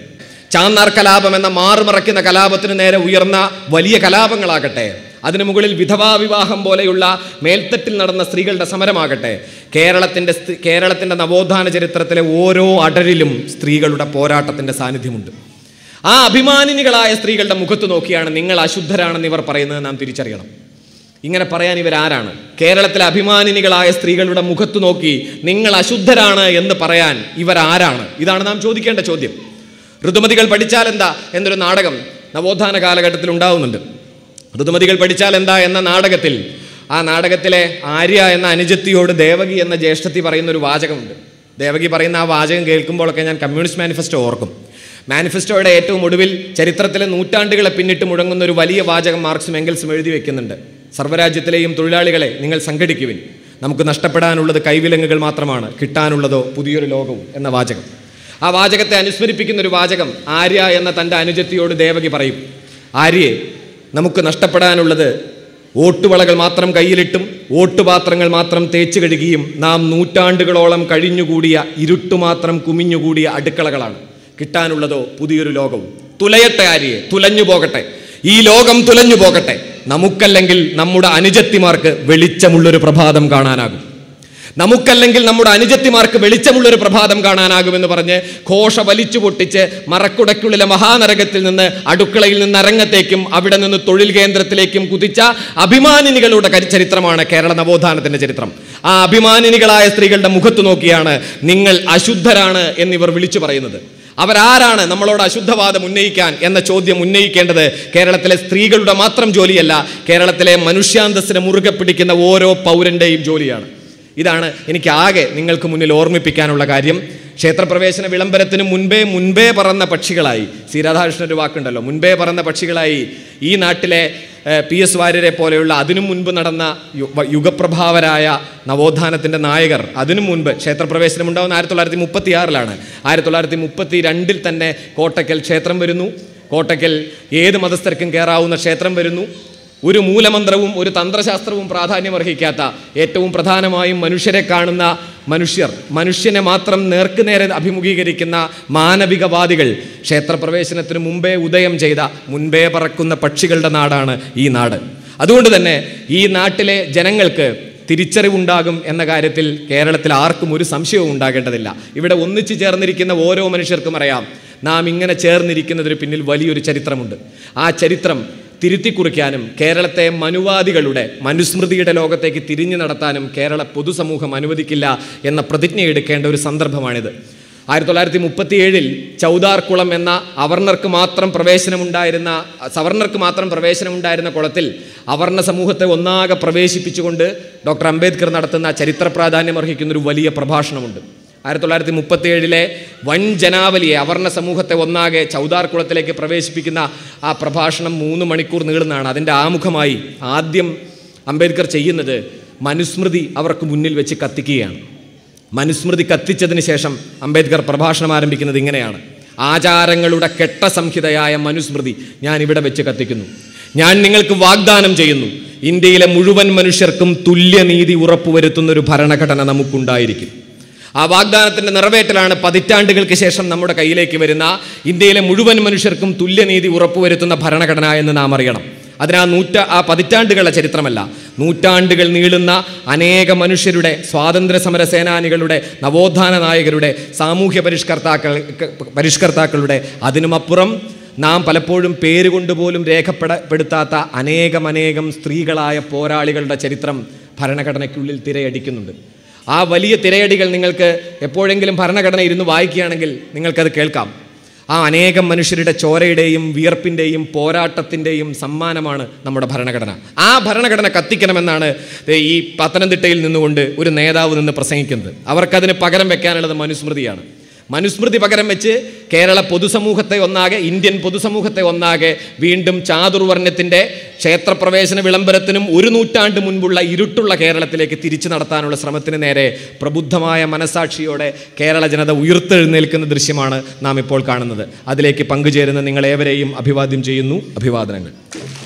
ചാന്നാർ കലാപം എന്ന മാറുമറയ്ക്കുന്ന കലാപത്തിന് നേരെ ഉയർന്ന വലിയ കലാപങ്ങളാകട്ടെ അതിനു മുകളിൽ വിധവാ വിവാഹം പോലെയുള്ള മേൽത്തട്ടിൽ നടന്ന സ്ത്രീകളുടെ സമരമാകട്ടെ കേരളത്തിൻ്റെ സ്ത്രീ- കേരളത്തിൻ്റെ നവോത്ഥാന ചരിത്രത്തിലെ ഓരോ അടരിലും സ്ത്രീകളുടെ പോരാട്ടത്തിൻ്റെ സാന്നിധ്യമുണ്ട് ആ അഭിമാനിനികളായ സ്ത്രീകളുടെ മുഖത്ത് നോക്കിയാണ് നിങ്ങൾ അശുദ്ധരാണെന്ന് ഇവർ പറയുന്നത് നാം തിരിച്ചറിയണം ഇങ്ങനെ പറയാൻ ഇവരാരാണ് കേരളത്തിലെ അഭിമാനിനികളായ സ്ത്രീകളുടെ മുഖത്ത് നോക്കി നിങ്ങൾ അശുദ്ധരാണ് എന്ന് പറയാൻ ഇവരാരാണ് ഇതാണ് നാം ചോദിക്കേണ്ട ചോദ്യം ഋതുമതികൾ പഠിച്ചാൽ എന്താ എന്നൊരു നാടകം നവോത്ഥാന കാലഘട്ടത്തിൽ ഉണ്ടാവുന്നുണ്ട് ഋതുമതികൾ പഠിച്ചാൽ എന്താ എന്ന നാടകത്തിൽ ആ നാടകത്തിലെ ആര്യ എന്ന അനുജത്തിയോട് ദേവകി എന്ന ജ്യേഷ്ഠത്തി പറയുന്ന ഒരു വാചകമുണ്ട് ദേവകി പറയുന്ന ആ വാചകം കേൾക്കുമ്പോഴൊക്കെ ഞാൻ കമ്മ്യൂണിസ്റ്റ് മാനിഫെസ്റ്റോ ഓർക്കും മാനിഫെസ്റ്റോയുടെ ഏറ്റവും ഒടുവിൽ ചരിത്രത്തിലെ നൂറ്റാണ്ടുകളെ പിന്നിട്ട് മുഴങ്ങുന്ന ഒരു വലിയ വാചകം മാർക്സും എംഗൽസും എഴുതി വെക്കുന്നുണ്ട് സർവ്വരാജ്യത്തിലെയും തൊഴിലാളികളെ നിങ്ങൾ സംഘടിക്കുവിൻ നമുക്ക് നഷ്ടപ്പെടാനുള്ളത് കൈവിലങ്ങുകൾ മാത്രമാണ് കിട്ടാനുള്ളതോ പുതിയൊരു ലോകവും എന്ന വാചകം ആ വാചകത്തെ അനുസ്മരിപ്പിക്കുന്ന ഒരു വാചകം ആര്യ എന്ന തൻ്റെ അനുജത്തിയോട് ദേവകി പറയും ആര്യയെ നമുക്ക് നഷ്ടപ്പെടാനുള്ളത് ഓട്ടുവളകൾ മാത്രം കയ്യിലിട്ടും ഓട്ടുപാത്രങ്ങൾ മാത്രം തേച്ച് കഴുകിയും നാം നൂറ്റാണ്ടുകളോളം കഴിഞ്ഞുകൂടിയ ഇരുട്ടു മാത്രം കുമിഞ്ഞുകൂടിയ അടുക്കളകളാണ് കിട്ടാനുള്ളതോ പുതിയൊരു ലോകവും തുലയട്ടെ ആര്യയെ തുലഞ്ഞു പോകട്ടെ ഈ ലോകം തുലഞ്ഞു പോകട്ടെ നമുക്കല്ലെങ്കിൽ നമ്മുടെ അനുജത്തിമാർക്ക് വെളിച്ചമുള്ളൊരു പ്രഭാതം കാണാനാകും നമുക്കല്ലെങ്കിൽ നമ്മുടെ അനുജത്തിമാർക്ക് വെളിച്ചമുള്ളൊരു പ്രഭാതം കാണാനാകുമെന്ന് പറഞ്ഞ് ഘോഷ വലിച്ചു പൊട്ടിച്ച് മറക്കുടയ്ക്കുള്ളിലെ മഹാനരകത്തിൽ നിന്ന് അടുക്കളയിൽ നിന്ന് അരങ്ങത്തേക്കും അവിടെ നിന്ന് തൊഴിൽ കേന്ദ്രത്തിലേക്കും കുതിച്ച അഭിമാനിനികളുടെ കരി- ചരിത്രമാണ് കേരള നവോത്ഥാനത്തിന്റെ ചരിത്രം ആ അഭിമാനിനികളായ സ്ത്രീകളുടെ മുഖത്ത് നോക്കിയാണ് നിങ്ങൾ അശുദ്ധരാണ് എന്നിവർ വിളിച്ചു പറയുന്നത് അവരാരാണ് നമ്മളോട് അശുദ്ധവാദം ഉന്നയിക്കാൻ എന്ന ചോദ്യം ഉന്നയിക്കേണ്ടത് കേരളത്തിലെ സ്ത്രീകളുടെ മാത്രം ജോലിയല്ല കേരളത്തിലെ മനുഷ്യാന്തസ്സിനെ മുറുകെ പിടിക്കുന്ന ഓരോ പൗരന്റെയും ജോലിയാണ് ഇതാണ് എനിക്ക് ആകെ നിങ്ങൾക്ക് മുന്നിൽ ഓർമ്മിപ്പിക്കാനുള്ള കാര്യം ക്ഷേത്രപ്രവേശന വിളംബരത്തിന് മുൻപേ മുൻപേ പറന്ന പക്ഷികളായി സി രാധാകൃഷ്ണൻ ഒരു വാക്കുണ്ടല്ലോ മുൻപേ പറന്ന പക്ഷികളായി ഈ നാട്ടിലെ ഏഹ്, പി എസ് വാര്യരെ പോലെയുള്ള അതിനു മുൻപ് നടന്ന യു- വ- യുഗപ്രഭാവരായ നവോത്ഥാനത്തിൻ്റെ നായകർ അതിനു മുൻപ് ക്ഷേത്രപ്രവേശനം ഉണ്ടാകുന്ന ആയിരത്തി തൊള്ളായിരത്തി മുപ്പത്തി ആറിലാണ് ആയിരത്തി തൊള്ളായിരത്തി മുപ്പത്തി രണ്ടിൽ തന്നെ കോട്ടയ്ക്കൽ ക്ഷേത്രം വരുന്നു കോട്ടയ്ക്കൽ ഏത് മതസ്ഥർക്കും കയറാവുന്ന ക്ഷേത്രം വരുന്നു ഒരു മൂലമന്ത്രവും ഒരു തന്ത്രശാസ്ത്രവും പ്രാധാന്യമർഹിക്കാത്ത ഏറ്റവും പ്രധാനമായും മനുഷ്യരെ കാണുന്ന മനുഷ്യർ മനുഷ്യനെ മാത്രം നേർക്കുനേരെ അഭിമുഖീകരിക്കുന്ന മാനവികവാദികൾ ക്ഷേത്രപ്രവേശനത്തിന് മുമ്പേ ഉദയം ചെയ്ത മുൻപേ പറക്കുന്ന പക്ഷികളുടെ നാടാണ് ഈ നാട് അതുകൊണ്ട് തന്നെ ഈ നാട്ടിലെ ജനങ്ങൾക്ക് തിരിച്ചറിവുണ്ടാകും എന്ന കാര്യത്തിൽ കേരളത്തിൽ ആർക്കും ഒരു സംശയവും ഉണ്ടാകേണ്ടതില്ല ഇവിടെ ഒന്നിച്ചു ചേർന്നിരിക്കുന്ന ഓരോ മനുഷ്യർക്കും അറിയാം നാം ഇങ്ങനെ ചേർന്നിരിക്കുന്നതിന് പിന്നിൽ വലിയൊരു ചരിത്രമുണ്ട് ആ ചരിത്രം തിരുത്തി കുറിക്കാനും കേരളത്തെ മനുവാദികളുടെ മനുസ്മൃതിയുടെ ലോകത്തേക്ക് തിരിഞ്ഞു നടത്താനും കേരള പൊതുസമൂഹം അനുവദിക്കില്ല എന്ന പ്രതിജ്ഞ എടുക്കേണ്ട ഒരു സന്ദർഭമാണിത് ആയിരത്തി തൊള്ളായിരത്തി മുപ്പത്തിയേഴിൽ ചൗദാർകുളം എന്ന അവർണർക്ക് മാത്രം പ്രവേശനമുണ്ടായിരുന്ന സവർണർക്ക് മാത്രം പ്രവേശനമുണ്ടായിരുന്ന കുളത്തിൽ അവർണ സമൂഹത്തെ ഒന്നാകെ പ്രവേശിപ്പിച്ചുകൊണ്ട് ഡോക്ടർ അംബേദ്കർ നടത്തുന്ന ചരിത്ര പ്രാധാന്യം അർഹിക്കുന്ന ഒരു വലിയ പ്രഭാഷണമുണ്ട് ആയിരത്തി തൊള്ളായിരത്തി മുപ്പത്തിയേഴിലെ വൻ ജനാവലിയെ അവർണ സമൂഹത്തെ ഒന്നാകെ ചൗദാർ കുളത്തിലേക്ക് പ്രവേശിപ്പിക്കുന്ന ആ പ്രഭാഷണം മൂന്ന് മണിക്കൂർ നീളുന്നതാണ് അതിൻ്റെ ആമുഖമായി ആദ്യം അംബേദ്കർ ചെയ്യുന്നത് മനുസ്മൃതി അവർക്ക് മുന്നിൽ വെച്ച് കത്തിക്കുകയാണ് മനുസ്മൃതി കത്തിച്ചതിന് ശേഷം അംബേദ്കർ പ്രഭാഷണം ആരംഭിക്കുന്നത് ഇങ്ങനെയാണ് ആചാരങ്ങളുടെ കെട്ട സംഹിതയായ മനുസ്മൃതി ഞാൻ ഇവിടെ വെച്ച് കത്തിക്കുന്നു ഞാൻ നിങ്ങൾക്ക് വാഗ്ദാനം ചെയ്യുന്നു ഇന്ത്യയിലെ മുഴുവൻ മനുഷ്യർക്കും തുല്യനീതി ഉറപ്പുവരുത്തുന്ന ഒരു ഭരണഘടന നമുക്കുണ്ടായിരിക്കും ആ വാഗ്ദാനത്തിന്റെ നിറവേറ്റലാണ് പതിറ്റാണ്ടുകൾക്ക് ശേഷം നമ്മുടെ കയ്യിലേക്ക് വരുന്ന ഇന്ത്യയിലെ മുഴുവൻ മനുഷ്യർക്കും തുല്യനീതി ഉറപ്പുവരുത്തുന്ന ഭരണഘടന എന്ന് നാം അറിയണം അതിന് ആ നൂറ്റ ആ പതിറ്റാണ്ടുകളുടെ ചരിത്രമല്ല നൂറ്റാണ്ടുകൾ നീളുന്ന അനേക മനുഷ്യരുടെ സ്വാതന്ത്ര്യ സമര സേനാനികളുടെ നവോത്ഥാന നായകരുടെ സാമൂഹ്യ പരിഷ്കർത്താക്കൾ പരിഷ്കർത്താക്കളുടെ അതിനുമപ്പുറം നാം പലപ്പോഴും പേരുകൊണ്ട് പോലും രേഖപ്പെടപ്പെടുത്താത്ത അനേകമനേകം സ്ത്രീകളായ പോരാളികളുടെ ചരിത്രം ഭരണഘടനയ്ക്കുള്ളിൽ തിരയടിക്കുന്നുണ്ട് ആ വലിയ തിരയടികൾ നിങ്ങൾക്ക് എപ്പോഴെങ്കിലും ഭരണഘടന ഇരുന്ന് വായിക്കുകയാണെങ്കിൽ നിങ്ങൾക്കത് കേൾക്കാം ആ അനേകം മനുഷ്യരുടെ ചോരയുടെയും വിയർപ്പിൻ്റെയും പോരാട്ടത്തിൻ്റെയും സമ്മാനമാണ് നമ്മുടെ ഭരണഘടന ആ ഭരണഘടന കത്തിക്കണമെന്നാണ് ദേ ഈ പത്തനംതിട്ടയിൽ നിന്നുകൊണ്ട് ഒരു നേതാവ് നിന്ന് പ്രസംഗിക്കുന്നത് അവർക്കതിന് പകരം വെക്കാനുള്ളത് മനുസ്മൃതിയാണ് മനുസ്മൃതി പകരം വെച്ച് കേരള പൊതുസമൂഹത്തെ ഒന്നാകെ ഇന്ത്യൻ പൊതുസമൂഹത്തെ ഒന്നാകെ വീണ്ടും ചാതുർവർണ്ണത്തിൻ്റെ ക്ഷേത്രപ്രവേശന വിളംബരത്തിനും ഒരു നൂറ്റാണ്ട് മുൻപുള്ള ഇരുട്ടുള്ള കേരളത്തിലേക്ക് തിരിച്ചു നടത്താനുള്ള ശ്രമത്തിന് നേരെ പ്രബുദ്ധമായ മനസാക്ഷിയോടെ കേരള ജനത ഉയർത്തെഴുന്നേൽക്കുന്ന ദൃശ്യമാണ് നാം ഇപ്പോൾ കാണുന്നത് അതിലേക്ക് പങ്കുചേരുന്ന നിങ്ങളേവരെയും അഭിവാദ്യം ചെയ്യുന്നു അഭിവാദനങ്ങൾ